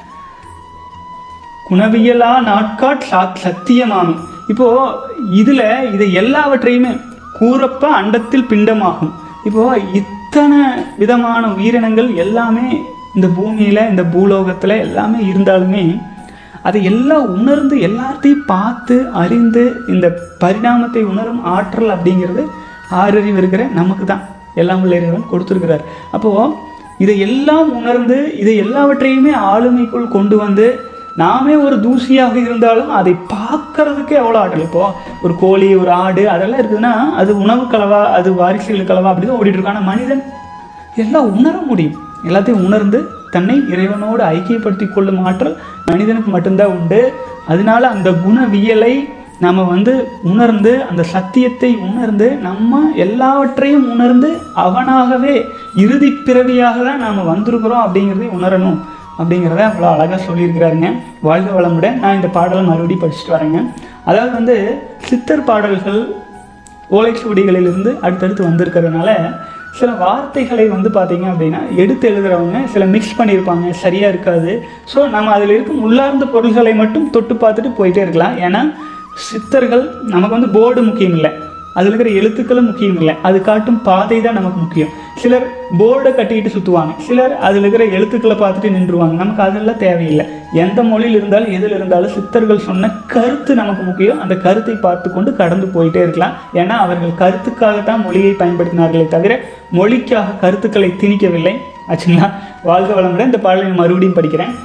குணவியலா நாட்காட் சாத் சத்தியமாமி இப்போ இதுல இதை எல்லாவற்றையுமே கூறப்ப அண்டத்தில் பிண்டமாகும் இப்போ இத்தனை விதமான உயிரினங்கள் எல்லாமே இந்த பூமியில இந்த பூலோகத்துல எல்லாமே இருந்தாலுமே அதை எல்லாம் உணர்ந்து எல்லாத்தையும் பார்த்து அறிந்து இந்த பரிணாமத்தை உணரும் ஆற்றல் அப்படிங்கிறது ஆறறிவு இருக்கிற நமக்கு தான் எல்லாம் உள்ள இறைவன் கொடுத்துருக்கிறார் அப்போ இதை எல்லாம் உணர்ந்து இதை எல்லாவற்றையுமே ஆளுமைக்குள் கொண்டு வந்து நாமே ஒரு தூசியாக இருந்தாலும் அதை பார்க்கறதுக்கே எவ்வளோ ஆற்றல் இப்போ ஒரு கோழி ஒரு ஆடு அதெல்லாம் இருக்குதுன்னா அது உணவு கலவா அது வாரிசுகள் கலவா அப்படி தான் ஓடிட்டு இருக்கு ஆனால் மனிதன் எல்லாம் உணர முடியும் எல்லாத்தையும் உணர்ந்து தன்னை இறைவனோடு ஐக்கியப்படுத்தி கொள்ளும் ஆற்றல் மனிதனுக்கு மட்டும்தான் உண்டு அதனால அந்த குணவியலை நம்ம வந்து உணர்ந்து அந்த சத்தியத்தை உணர்ந்து நம்ம எல்லாவற்றையும் உணர்ந்து அவனாகவே இறுதி பிறவியாக தான் நாம் வந்திருக்கிறோம் அப்படிங்கிறதை உணரணும் அப்படிங்கிறத அவ்வளோ அழகாக சொல்லியிருக்கிறாருங்க வாழ்க வளமுடன் நான் இந்த பாடலை மறுபடியும் படிச்சுட்டு வரேங்க அதாவது வந்து சித்தர் பாடல்கள் ஓலைச்சுவடிகளிலிருந்து அடுத்தடுத்து வந்திருக்கிறதுனால சில வார்த்தைகளை வந்து பார்த்தீங்க அப்படின்னா எடுத்து எழுதுறவங்க சில மிக்ஸ் பண்ணியிருப்பாங்க சரியாக இருக்காது ஸோ நம்ம அதில் இருக்கும் உள்ளார்ந்த பொருள்களை மட்டும் தொட்டு பார்த்துட்டு போயிட்டே இருக்கலாம் ஏன்னா சித்தர்கள் நமக்கு வந்து போர்டு முக்கியம் இல்லை அதில் இருக்கிற எழுத்துக்களும் முக்கியம் இல்லை அது காட்டும் பாதை தான் நமக்கு முக்கியம் சிலர் போர்டை கட்டிக்கிட்டு சுற்றுவாங்க சிலர் அதில் இருக்கிற எழுத்துக்களை பார்த்துட்டு நின்றுவாங்க நமக்கு அதெல்லாம் தேவையில்லை எந்த மொழியில் இருந்தாலும் எதில் இருந்தாலும் சித்தர்கள் சொன்ன கருத்து நமக்கு முக்கியம் அந்த கருத்தை பார்த்து கொண்டு கடந்து போயிட்டே இருக்கலாம் ஏன்னா அவர்கள் கருத்துக்காகத்தான் மொழியை பயன்படுத்தினார்களே தவிர மொழிக்காக கருத்துக்களை திணிக்கவில்லை ஆச்சுங்களா வாழ்க வளமுடன் இந்த பாடலை நான் மறுபடியும் படிக்கிறேன்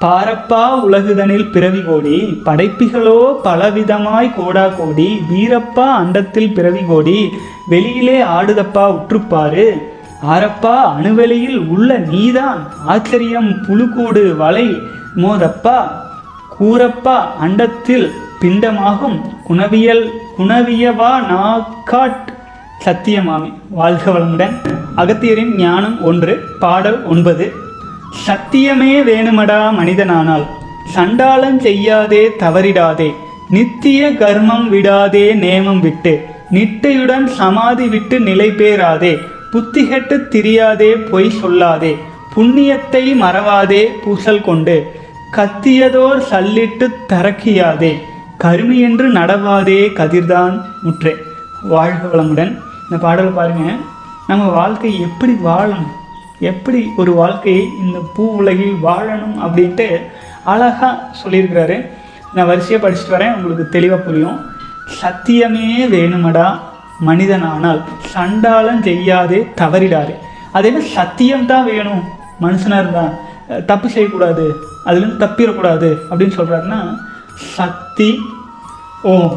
பாரப்பா உலகுதனில் பிறவி கோடி படைப்பிகளோ பலவிதமாய் கோடா கோடி வீரப்பா அண்டத்தில் பிறவி கோடி வெளியிலே ஆடுதப்பா உற்றுப்பாரு ஆரப்பா அணுவெளியில் உள்ள நீதான் ஆச்சரியம் புழுக்கூடு வலை மோதப்பா கூரப்பா அண்டத்தில் பிண்டமாகும் குணவியல் குணவியவா நாக்காட் சத்தியமாமி வாழ்க வளமுடன் அகத்தியரின் ஞானம் ஒன்று பாடல் ஒன்பது சத்தியமே வேணுமடா மனிதனானால் சண்டாளம் செய்யாதே தவறிடாதே நித்திய கர்மம் விடாதே நேமம் விட்டு நிட்டையுடன் சமாதி விட்டு நிலை பேராதே புத்திகெட்டு திரியாதே பொய் சொல்லாதே புண்ணியத்தை மறவாதே பூசல் கொண்டு கத்தியதோர் சல்லிட்டு தரக்கியாதே கருமி என்று நடவாதே கதிர்தான் முற்றே வாழ்க வளமுடன் இந்த பாடல் பாருங்க நம்ம வாழ்க்கை எப்படி வாழணும் எப்படி ஒரு வாழ்க்கையை இந்த பூ உலகில் வாழணும் அப்படின்ட்டு அழகாக சொல்லியிருக்கிறாரு நான் வரிசையாக படிச்சுட்டு வரேன் உங்களுக்கு தெளிவாக புரியும் சத்தியமே வேணுமடா மனிதனானால் சண்டாளம் செய்யாதே தவறிடாதே அது என்ன சத்தியம் தான் வேணும் மனுஷனாக இருந்தால் அஹ், தப்பு செய்யக்கூடாது அதுலேருந்து தப்பிடக்கூடாது அப்படின்னு சொல்கிறாருன்னா சக்தி ஓம்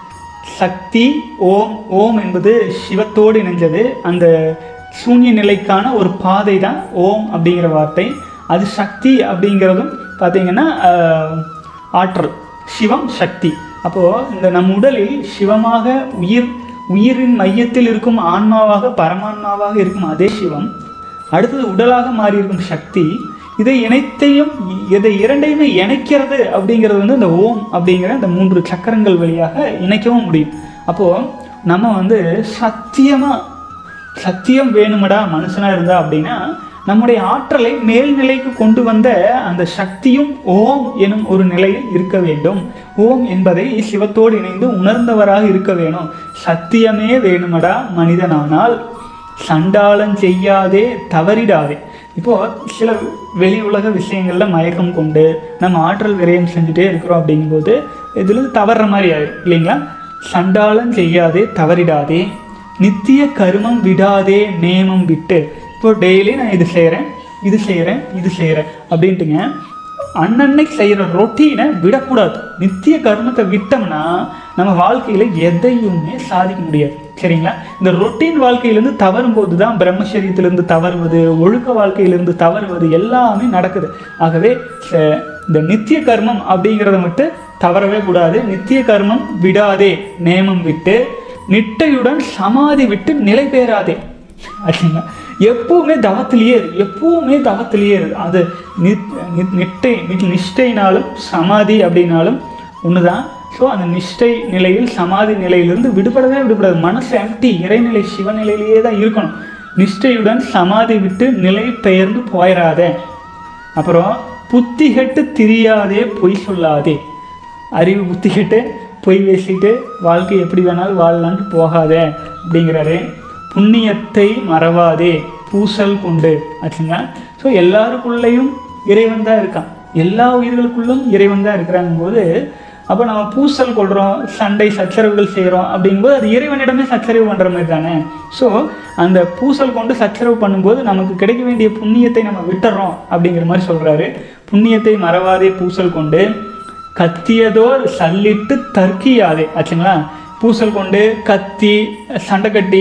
சக்தி ஓம் ஓம் என்பது சிவத்தோடு இணைஞ்சது அந்த சூன்ய நிலைக்கான ஒரு பாதை தான் ஓம் அப்படிங்கிற வார்த்தை அது சக்தி அப்படிங்கிறதும் பார்த்தீங்கன்னா ஆஹ், ஆற்றல் சிவம் சக்தி அப்போது இந்த நம் உடலில் சிவமாக உயிர் உயிரின் மையத்தில் இருக்கும் ஆன்மாவாக பரமான்மாவாக இருக்கும் அதே சிவம் அடுத்தது உடலாக மாறி இருக்கும் சக்தி இதை இணைத்தையும் இதை இரண்டையுமே இணைக்கிறது அப்படிங்கிறது வந்து இந்த ஓம் அப்படிங்கிற இந்த மூன்று சக்கரங்கள் வழியாக இணைக்கவும் முடியும் அப்போது நம்ம வந்து சத்தியமாக சத்தியம் வேணுமடா மனுஷனாக இருந்தா அப்படின்னா நம்முடைய ஆற்றலை மேல்நிலைக்கு கொண்டு வந்த அந்த சக்தியும் ஓம் எனும் ஒரு நிலையில் இருக்க வேண்டும் ஓம் என்பதை சிவத்தோடு இணைந்து உணர்ந்தவராக இருக்க வேணும் சத்தியமே வேணுமடா மனிதனானால் சண்டாளம் செய்யாதே தவறிடாதே இப்போ சில வெளி உலக விஷயங்கள்ல மயக்கம் கொண்டு நம்ம ஆற்றல் விரயம் செஞ்சுட்டே இருக்கிறோம் அப்படிங்கும்போது இதுல தவறுற மாதிரி ஆயிடும் இல்லைங்களா சண்டாளம் செய்யாதே தவறிடாதே நித்திய கருமம் விடாதே நேமம் விட்டு இப்போ டெய்லி நான் இது செய்கிறேன் இது செய்கிறேன் இது செய்கிறேன் அப்படின்ட்டுங்க அன்னன்னைக்கு செய்கிற ரொட்டீனை விடக்கூடாது நித்திய கர்மத்தை விட்டோம்னா நம்ம வாழ்க்கையில் எதையுமே சாதிக்க முடியாது சரிங்களா இந்த ரொட்டீன் வாழ்க்கையிலேருந்து தவறும்போது தான் பிரம்மச்சரியத்திலிருந்து தவறுவது ஒழுக்க வாழ்க்கையிலிருந்து தவறுவது எல்லாமே நடக்குது ஆகவே ச- இந்த நித்திய கர்மம் அப்படிங்கிறத மட்டும் தவறவே கூடாது நித்திய கர்மம் விடாதே நேமம் விட்டு நிட்டையுடன் சமாதி விட்டு நிலை பெறாதே ஆச்சுங்களா எப்பவுமே தவத்திலேயே இரு எப்பவுமே தவத்திலேயே இரு அது நித்- நி- நிட்டை நி- நிஷ்டைனாலும் சமாதி அப்படின்னாலும் ஒன்று தான் ஸோ அந்த நிஷ்டை நிலையில் சமாதி நிலையிலிருந்து விடுபடவே விடுபடாது மனசு எம்டி இறைநிலை சிவநிலையிலேயே தான் இருக்கணும் நிஷ்டையுடன் சமாதி விட்டு நிலை பெயர்ந்து போயிடாத அப்புறம் புத்தி கெட்டு திரியாதே பொய் சொல்லாதே அறிவு புத்தி கெட்டு பொய் பேசிட்டு வாழ்க்கை எப்படி வேணாலும் வாழலான்ட்டு போகாத அப்படிங்கிறாரு புண்ணியத்தை மறவாதே பூசல் கொண்டு ஆச்சுங்களா ஸோ எல்லாருக்குள்ளேயும் இறைவன் தான் இருக்கான் எல்லா உயிர்களுக்குள்ளும் இறைவன் தான் இருக்கிறாங்க போது அப்போ நம்ம பூசல் கொள்கிறோம் சண்டை சச்சரவுகள் செய்கிறோம் அப்படிங்கும்போது அது இறைவனிடமே சச்சரவு பண்ணுற மாதிரி தானே ஸோ அந்த பூசல் கொண்டு சச்சரவு பண்ணும்போது நமக்கு கிடைக்க வேண்டிய புண்ணியத்தை நம்ம விட்டுறோம் அப்படிங்கிற மாதிரி சொல்கிறாரு புண்ணியத்தை மறவாதே பூசல் கொண்டு கத்தியதோர் சல்லிட்டு தர்க்கியாதே ஆச்சுங்களா பூசல் கொண்டு கத்தி சண்டை கட்டி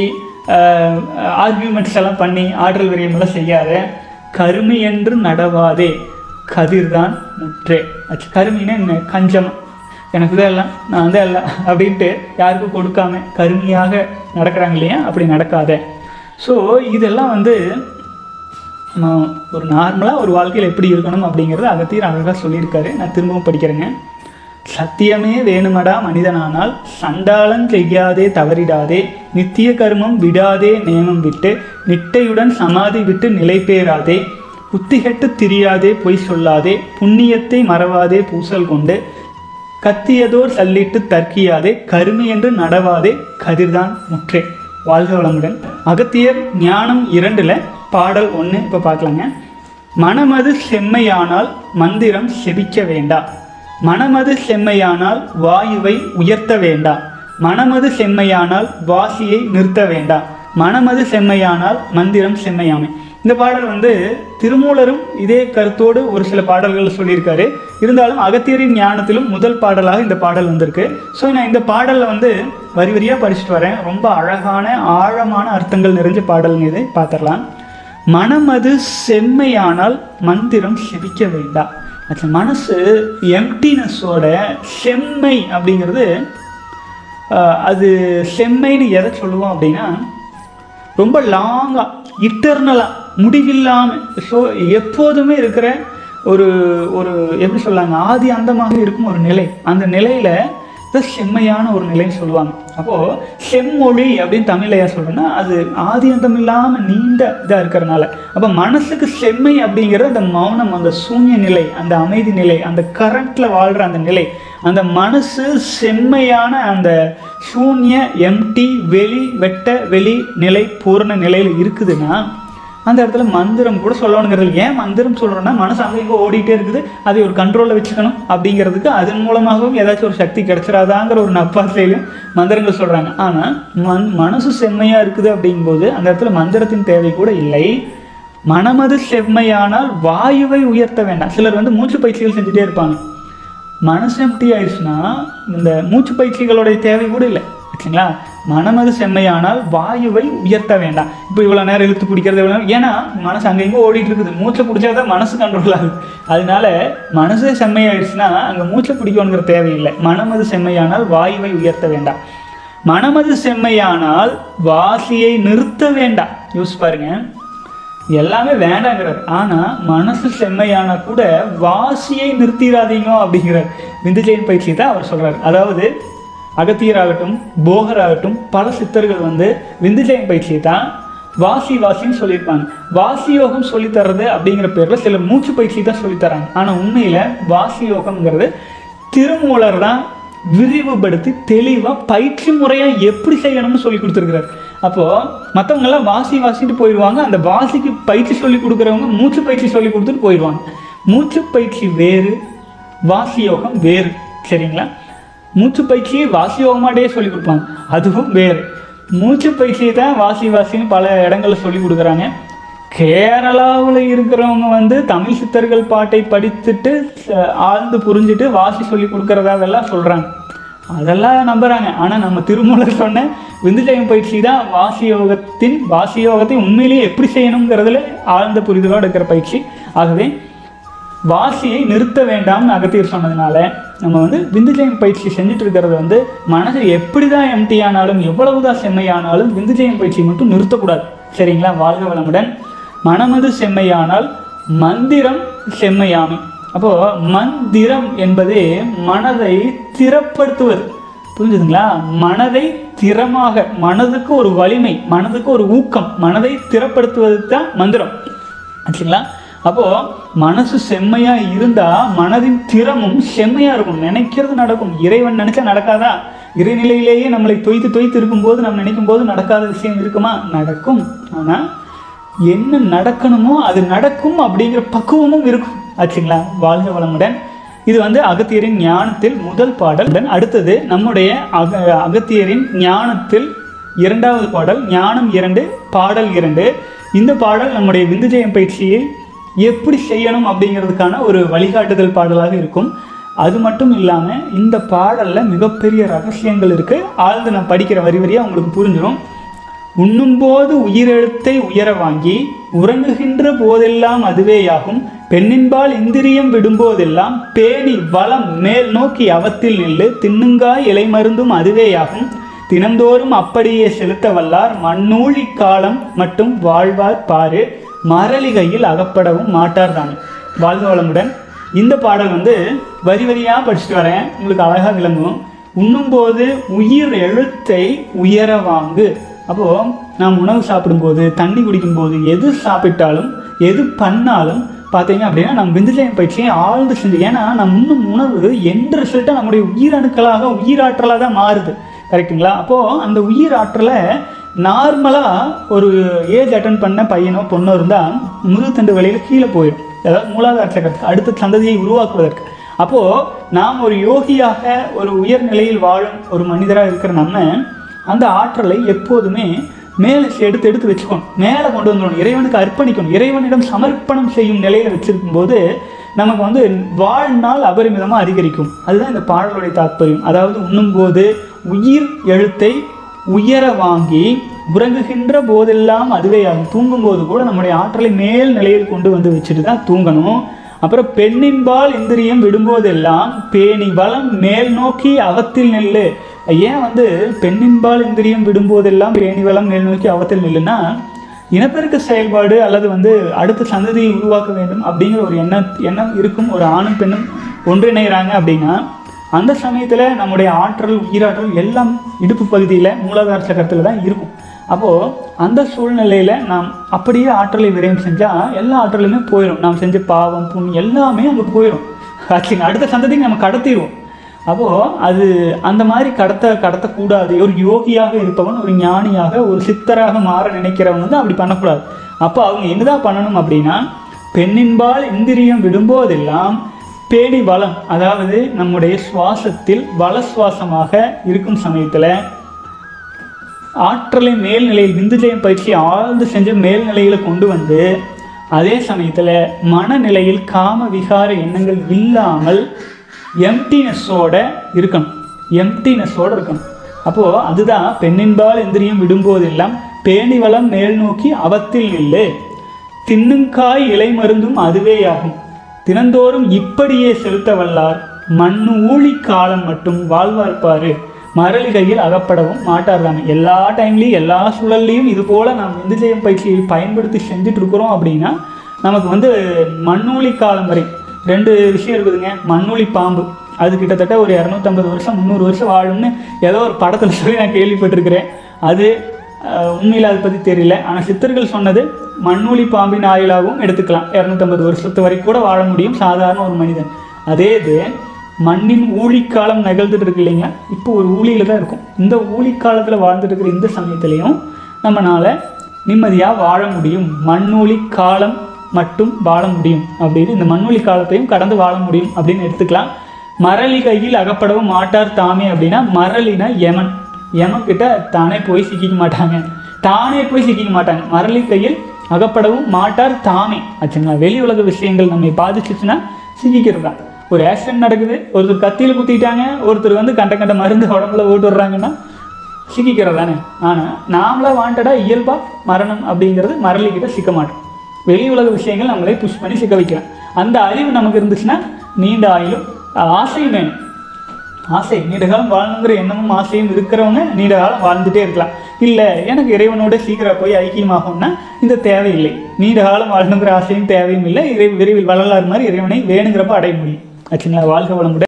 ஆர்கியூமெண்ட்ஸ் எல்லாம் பண்ணி ஆற்றல் விரயமெல்லாம் செய்யாத கருமி என்று நடவாதே கதிர்தான் முற்றே ஆச்சு கருமின்னா என்ன கஞ்சம் எனக்கு தான் எல்லாம் நான் தான் எல்லாம் அப்படின்ட்டு யாருக்கும் கொடுக்காம கருமியாக நடக்கிறாங்க இல்லையா அப்படி நடக்காத ஸோ இதெல்லாம் வந்து நம்ம ஒரு நார்மலாக ஒரு வாழ்க்கையில் எப்படி இருக்கணும் அப்படிங்கிறத அகத்தியர் அழகாக சொல்லியிருக்காரு நான் திரும்பவும் படிக்கிறேங்க சத்தியமே வேணுமடா மனிதனானால் சண்டாளம் செய்யாதே தவறிடாதே நித்திய கர்மம் விடாதே நேமம் விட்டு நிட்டையுடன் சமாதி விட்டு நிலை பேராதே புத்திகெட்டு திரியாதே பொய் சொல்லாதே புண்ணியத்தை மறவாதே பூசல் கொண்டு கத்தியதோர் சல்லிட்டு தர்க்கியாதே கருமி என்று நடவாதே கதிர்தான் முற்றே வாழ்க வளமுடன் அகத்தியர் ஞானம் இரண்டுல பாடல் ஒன்று இப்போ பார்க்கலாங்க மனமது செம்மையானால் மந்திரம் செபிக்க வேண்டா மனமது செம்மையானால் வாயுவை உயர்த்த வேண்டா மனமது செம்மையானால் வாசியை நிறுத்த வேண்டா மனமது செம்மையானால் மந்திரம் செம்மையாமை இந்த பாடல் வந்து திருமூலரும் இதே கருத்தோடு ஒரு சில பாடல்கள் சொல்லியிருக்காரு இருந்தாலும் அகத்தியரின் ஞானத்திலும் முதல் பாடலாக இந்த பாடல் வந்திருக்கு ஸோ நான் இந்த பாடலில் வந்து வரி வரியாக படிச்சுட்டு வரேன் ரொம்ப அழகான ஆழமான அர்த்தங்கள் நிறைஞ்ச பாடல் இது பார்த்துடலாம் மனமது செம்மையானால் மந்திரம் செபிக்க வேண்டாம் ஆக்சுவலி மனசு எம்டினஸோட செம்மை அப்படிங்கிறது ஆஹ், அது செம்மைன்னு எதை சொல்லுவோம் அப்படின்னா ரொம்ப லாங்காக இட்டர்னலாக முடிவில்லாமல் ஸோ எப்போதுமே இருக்கிற ஒரு ஒரு எப்படி சொல்லாங்க ஆதி அந்தமாக இருக்கும் ஒரு நிலை அந்த நிலையில் தான் செம்மையான ஒரு நிலைன்னு சொல்லுவாங்க அப்போது செம்மொழி அப்படின்னு தமிழையா சொல்கிறேன்னா அது ஆதி அந்தம் இல்லாமல் நீண்ட இதாக இருக்கிறனால அப்போ மனசுக்கு செம்மை அப்படிங்கிறது அந்த மௌனம் அந்த சூன்ய நிலை அந்த அமைதி நிலை அந்த கரண்ட்டில் வாழ்கிற அந்த நிலை அந்த மனசு செம்மையான அந்த சூன்ய எம்டி வெளி வெட்ட வெளி நிலை பூரண நிலையில் இருக்குதுன்னா அந்த இடத்துல மந்திரம் கூட சொல்லணுங்கிறது ஏன் மந்திரம் சொல்கிறோன்னா மனசு அங்கே இங்கே ஓடிட்டே இருக்குது அதை ஒரு கண்ட்ரோலில் வச்சுக்கணும் அப்படிங்கிறதுக்கு அதன் மூலமாகவும் ஏதாச்சும் ஒரு சக்தி கிடைச்சிடாதாங்கிற ஒரு நப்பாசையிலும் மந்திரங்கள் சொல்கிறாங்க ஆனால் மண் மனசு செம்மையாக இருக்குது அப்படிங்கும்போது அந்த இடத்துல மந்திரத்தின் தேவை கூட இல்லை மனமது செம்மையானால் வாயுவை உயர்த்த வேண்டாம் சிலர் வந்து மூச்சு பயிற்சிகள் செஞ்சுட்டே இருப்பாங்க மனசு எம்டி ஆயிடுச்சுன்னா இந்த மூச்சு பயிற்சிகளுடைய தேவை கூட இல்லை ஓகேங்களா மனமது செம்மையானால் வாயுவை உயர்த்த வேண்டாம் இப்போ இவ்வளோ நேரம் இழுத்து பிடிக்கிறது இவ்வளோ நேரம் ஏன்னா மனசு அங்கேயும் ஓடிட்டு இருக்குது மூச்சை பிடிச்சாதான் மனசு கண்ட்ரோல் ஆகுது அதனால மனசே செம்மையாயிடுச்சுன்னா அங்கே மூச்சை பிடிக்கணுங்கிற தேவையில்லை மனமது செம்மையானால் வாயுவை உயர்த்த வேண்டாம் மனமது செம்மையானால் வாசியை நிறுத்த வேண்டாம் யோசிச்சு பாருங்க எல்லாமே வேண்டாங்கிறார் ஆனால் மனசு செம்மையானா கூட வாசியை நிறுத்திடாதீங்க அப்படிங்கிறார் விந்துஜெயின் பயிற்சி தான் அவர் சொல்றார் அதாவது அகத்தியராகட்டும் போகராகட்டும் பல சித்தர்கள் வந்து விந்துஜெயின் பயிற்சியை தான் வாசி வாசின்னு சொல்லியிருப்பாங்க வாசி யோகம் சொல்லித் தர்றது அப்படிங்கிற பேரில் சில மூச்சு பயிற்சி தான் சொல்லித் தராங்க ஆனால் உண்மையில் வாசி யோகம்ங்கிறது திருமூலர் தான் விரிவுபடுத்தி தெளிவாக பயிற்சி முறையாக எப்படி செய்யணும்னு சொல்லி கொடுத்துருக்கிறார் அப்போது மற்றவங்கெல்லாம் வாசி வாசிட்டு போயிடுவாங்க அந்த வாசிக்கு பயிற்சி சொல்லி கொடுக்குறவங்க மூச்சு பயிற்சி சொல்லி கொடுத்துட்டு போயிடுவாங்க மூச்சு பயிற்சி வேறு வாசி யோகம் வேறு சரிங்களா மூச்சு பயிற்சியை வாசி யோகமாட்டே சொல்லி கொடுப்பாங்க அதுவும் வேறு மூச்சு பயிற்சியை தான் வாசி வாசின்னு பல இடங்களில் சொல்லி கொடுக்குறாங்க கேரளாவில் இருக்கிறவங்க வந்து தமிழ் சித்தர்கள் பாட்டை படித்துட்டு அஹ், ஆழ்ந்து புரிஞ்சுட்டு வாசி சொல்லி கொடுக்கறதாவெல்லாம் சொல்கிறாங்க அதெல்லாம் நம்புறாங்க ஆனால் நம்ம திருமூலர் சொன்ன விந்துஜயம் பயிற்சி தான் வாசி யோகத்தின் வாசி யோகத்தை உண்மையிலேயே எப்படி செய்யணுங்கிறதுல ஆழ்ந்த புரிதலோடு இருக்கிற பயிற்சி ஆகவே வாசியை நிறுத்த வேண்டாம்னு அகத்தியர் சொன்னதுனால நம்ம வந்து விந்துஜயம் பயிற்சி செஞ்சுட்டு இருக்கிறது வந்து மனசு எப்படி தான் எம்டி ஆனாலும் எவ்வளவு தான் செம்மையானாலும் விந்துஜயம் பயிற்சி மட்டும் நிறுத்தக்கூடாது சரிங்களா வாழ்க வளமுடன் மனமது செம்மையானால் மந்திரம் செம்மையாமை அப்போ மந்திரம் என்பதே மனதை திறப்படுத்துவது புரிஞ்சுதுங்களா மனதை திறமாக மனதுக்கு ஒரு வலிமை மனதுக்கு ஒரு ஊக்கம் மனதை திறப்படுத்துவது தான் மந்திரம் ஆச்சுங்களா அப்போ மனசு செம்மையா இருந்தா மனதின் திறமும் செம்மையா இருக்கும் நினைக்கிறது நடக்கும் இறைவன் நினைச்சா நடக்காதா இறைநிலையிலேயே நம்மளை தொய்த்து தொய்த்து இருக்கும்போது நம்ம நினைக்கும் போது நடக்காத விஷயம் இருக்குமா நடக்கும் ஆனா என்ன நடக்கணுமோ அது நடக்கும் அப்படிங்கிற பக்குவமும் இருக்கும் ஆச்சுங்களா வாழ்க வளமுடன் இது வந்து அகத்தியரின் ஞானத்தில் முதல் பாடல் Then அடுத்தது நம்முடைய அக அகத்தியரின் ஞானத்தில் இரண்டாவது பாடல் ஞானம் இரண்டு பாடல் இரண்டு இந்த பாடல் நம்முடைய விந்துஜயம் பயிற்சியை எப்படி செய்யணும் அப்படிங்கிறதுக்கான ஒரு வழிகாட்டுதல் பாடலாக இருக்கும் அது மட்டும் இல்லாமல் இந்த பாடலில் மிகப்பெரிய ரகசியங்கள் இருக்குது ஆழ்ந்து நான் படிக்கிற வரி வரியாக உங்களுக்கு புரிஞ்சிடும் உண்ணும்போது உயிரெழுத்தை உயர வாங்கி உறங்குகின்ற போதெல்லாம் அதுவேயாகும் பெண்ணின்பால் இந்திரியம் விடும்போதெல்லாம் பேணி வளம் மேல் நோக்கி அவத்தில் நில்லு தின்னுங்காய் இலை மருந்தும் அதுவேயாகும் தினந்தோறும் அப்படியே செலுத்த வல்லார் மண்ணூழி காலம் மட்டும் வாழ்வார் பாரு மரளிகையில் அகப்படவும் மாட்டார் தான் வாழ்க வளமுடன் இந்த பாடல் வந்து வரி வரியாக படிச்சுட்டு வரேன் உங்களுக்கு அழகாக விளங்கும் உண்ணும்போது உயிர் எழுத்தை உயர வாங்கு அப்போது நாம் உணவு சாப்பிடும்போது தண்ணி குடிக்கும்போது எது சாப்பிட்டாலும் எது பண்ணாலும் பார்த்தீங்க அப்படின்னா நம்ம விந்துஜயம் பயிற்சியை ஆழ்ந்து செஞ்சு ஏன்னா நம்ம இன்னும் உணவு எந்த ரிசல்ட்டாக நம்முடைய உயிரணுக்களாக உயிராற்றலாக தான் மாறுது கரெக்ட்டுங்களா அப்போது அந்த உயிராற்றலை நார்மலாக ஒரு ஏஜ் அட்டன் பண்ண பையனோ பொண்ணோ இருந்தால் முதுகுத்தண்டு வழியில் கீழே போயிடும் அதாவது மூலாதார சக்கரத்துக்கு அடுத்த சந்ததியை உருவாக்குவதற்கு அப்போது நாம் ஒரு யோகியாக ஒரு உயர் நிலையில் வாழும் ஒரு மனிதராக இருக்கிற நம்ம அந்த ஆற்றலை எப்போதுமே மேலே எடுத்து எடுத்து வச்சுக்கணும் மேலே கொண்டு வந்துடணும் இறைவனுக்கு அர்ப்பணிக்கணும் இறைவனிடம் சமர்ப்பணம் செய்யும் நிலையில் வச்சிருக்கும் போது நமக்கு வந்து வாழ்நாள் அபரிமிதமாக அதிகரிக்கும் அதுதான் இந்த பாடலுடைய தாற்பயம் அதாவது உண்ணும்போது உயிர் எழுத்தை உயர வாங்கி உறங்குகின்ற போதெல்லாம் அதுவே ஆகும் தூங்கும்போது கூட நம்முடைய ஆற்றலை மேல் நிலையில் கொண்டு வந்து வச்சுட்டு தான் தூங்கணும் அப்புறம் பெண்ணின்பால் இந்திரியம் விடும்போதெல்லாம் பேணி வளம் மேல் நோக்கி அவத்தில் நெல்லு ஏன் வந்து பெண்ணின்பால் இந்திரியம் விடும்போதெல்லாம் பேணி வளம் மேல் நோக்கி அவத்தில் நெல்லுன்னா இனப்பெருக்க செயல்பாடு அல்லது வந்து அடுத்த சந்ததியை உருவாக்க வேண்டும் அப்படிங்கிற ஒரு எண்ணம் எண்ணம் இருக்கும் ஒரு ஆணும் பெண்ணும் ஒன்றிணைகிறாங்க அப்படின்னா அந்த சமயத்தில் நம்முடைய ஆற்றல் உயிராற்றல் எல்லாம் இடுப்பு பகுதியில் மூலாதார சக்கரத்தில் தான் இருக்கும் அப்போது அந்த சூழ்நிலையில் நாம் அப்படியே ஆற்றலை விரயம் செஞ்சால் எல்லா ஆற்றலுமே போயிடும் நாம் செஞ்ச பாவம் புண்ணியம் எல்லாமே அங்கே போயிடும் ஆச்சுங்க அடுத்த சந்ததிக்கு நம்ம கடத்திடுவோம் அப்போது அது அந்த மாதிரி கடத்த கடத்தக்கூடாது ஒரு யோகியாக இருப்பவன் ஒரு ஞானியாக ஒரு சித்தராக மாற நினைக்கிறவன் வந்து அப்படி பண்ணக்கூடாது அப்போ அவங்க என்னதான் பண்ணணும் அப்படின்னா பெண்ணின்பால் இந்திரியம் விடும்போதெல்லாம் பேணி வளம் அதாவது நம்முடைய சுவாசத்தில் வள சுவாசமாக இருக்கும் சமயத்தில் ஆற்றலை மேல்நிலையில் விந்துஜயம் பயிற்சி ஆழ்ந்து செஞ்ச மேல்நிலையில் கொண்டு வந்து அதே சமயத்தில் மனநிலையில் காம விகார எண்ணங்கள் இல்லாமல் எம்டினஸோட இருக்கணும் எம்டினஸோட இருக்கணும் அப்போது அதுதான் பெண்ணின்பால் இந்திரியம் விடும்போதெல்லாம் பேணி வளம் மேல் நோக்கி அவத்தில் இல்லை தின்னுங்காய் இலை மருந்தும் அதுவேயாகும் தினந்தோறும் இப்படியே செலுத்த வல்லார் மண்ணு ஊழி காலம் மட்டும் வாழ்வார்ப்பாரு மரளிகையில் அகப்படவும் மாட்டார்தாமே எல்லா டைம்லேயும் எல்லா சூழல்லையும் இது போல் நாம் விந்துஜயம் பயிற்சியை பயன்படுத்தி செஞ்சுட்டு இருக்கிறோம் அப்படின்னா நமக்கு வந்து மண்ணூழி காலம் வரை ரெண்டு விஷயம் இருக்குதுங்க மண்ணூழி பாம்பு அது கிட்டத்தட்ட ஒரு இரநூத்தம்பது வருஷம் முந்நூறு வருஷம் வாழும்னு ஏதோ ஒரு படத்தில் சொல்லி நான் கேள்விப்பட்டிருக்கிறேன் அது அஹ், உண்மையில் அதை பற்றி தெரியல ஆனால் சித்தர்கள் சொன்னது மண்ணூழி பாம்பின் ஆயுளாகவும் எடுத்துக்கலாம் இரநூத்தம்பது வருஷத்து வரைக்கும் கூட வாழ முடியும் சாதாரண ஒரு மனிதன் அதே இது மண்ணின் ஊழிக்காலம் நிகழ்ந்துட்டு இருக்கு இல்லைங்களா இப்போ ஒரு ஊழியில் தான் இருக்கும் இந்த ஊழிக்காலத்தில் வாழ்ந்துட்டு இருக்கிற இந்த சமயத்துலேயும் நம்மளால் நிம்மதியாக வாழ முடியும் மண்ணூழி காலம் மட்டும் வாழ முடியும் அப்படின்னு இந்த மண்ணொலி காலத்தையும் கடந்து வாழ முடியும் அப்படின்னு எடுத்துக்கலாம் மரளி கையில் அகப்படவும் மாட்டார் தாமே அப்படின்னா மரளினா யமன் யமன் கிட்ட தானே போய் சிக்கிக்க மாட்டாங்க தானே போய் சிக்கிக்க மாட்டாங்க மரளி கையில் அகப்படவும் மாட்டார் தாமே ஆச்சுங்களா வெளி உலக விஷயங்கள் நம்மை பாதிச்சிச்சுன்னா சிக்கிக்கிறது தான் ஒரு ஆக்சிடென்ட் நடக்குது ஒருத்தர் கத்தியில் குத்திட்டாங்க ஒருத்தர் வந்து கண்ட கண்ட மருந்து உடம்புல ஓட்டு விடுறாங்கன்னா சிக்கிக்கிறது தானே ஆனால் நாமளா வாண்டடாக இயல்பாக மரணம் அப்படிங்கிறது மரளிக்கிட்ட சிக்க மாட்டோம் வெளி உலக விஷயங்கள் நம்மளே புஷ் பண்ணி சிக்க வைக்கலாம் அந்த அறிவு நமக்கு இருந்துச்சுன்னா நீண்ட ஆயுளும் ஆசையும் வேணும் ஆசை நீண்ட காலம் வாழணுங்கிற எண்ணமும் ஆசையும் இருக்கிறவங்க நீண்ட காலம் வாழ்ந்துட்டே இருக்கலாம் இல்லை எனக்கு இறைவனோட சீக்கிரம் போய் ஐக்கியமாகும்னா இந்த தேவையில்லை நீண்ட காலம் வாழணுங்கிற ஆசையும் தேவையும் இல்லை இறை விரைவில் வள்ளலார் மாதிரி இறைவனை வேணுங்கிறப்ப அடைய முடியும் ஆச்சுங்களா வாழ்க வளமுடன்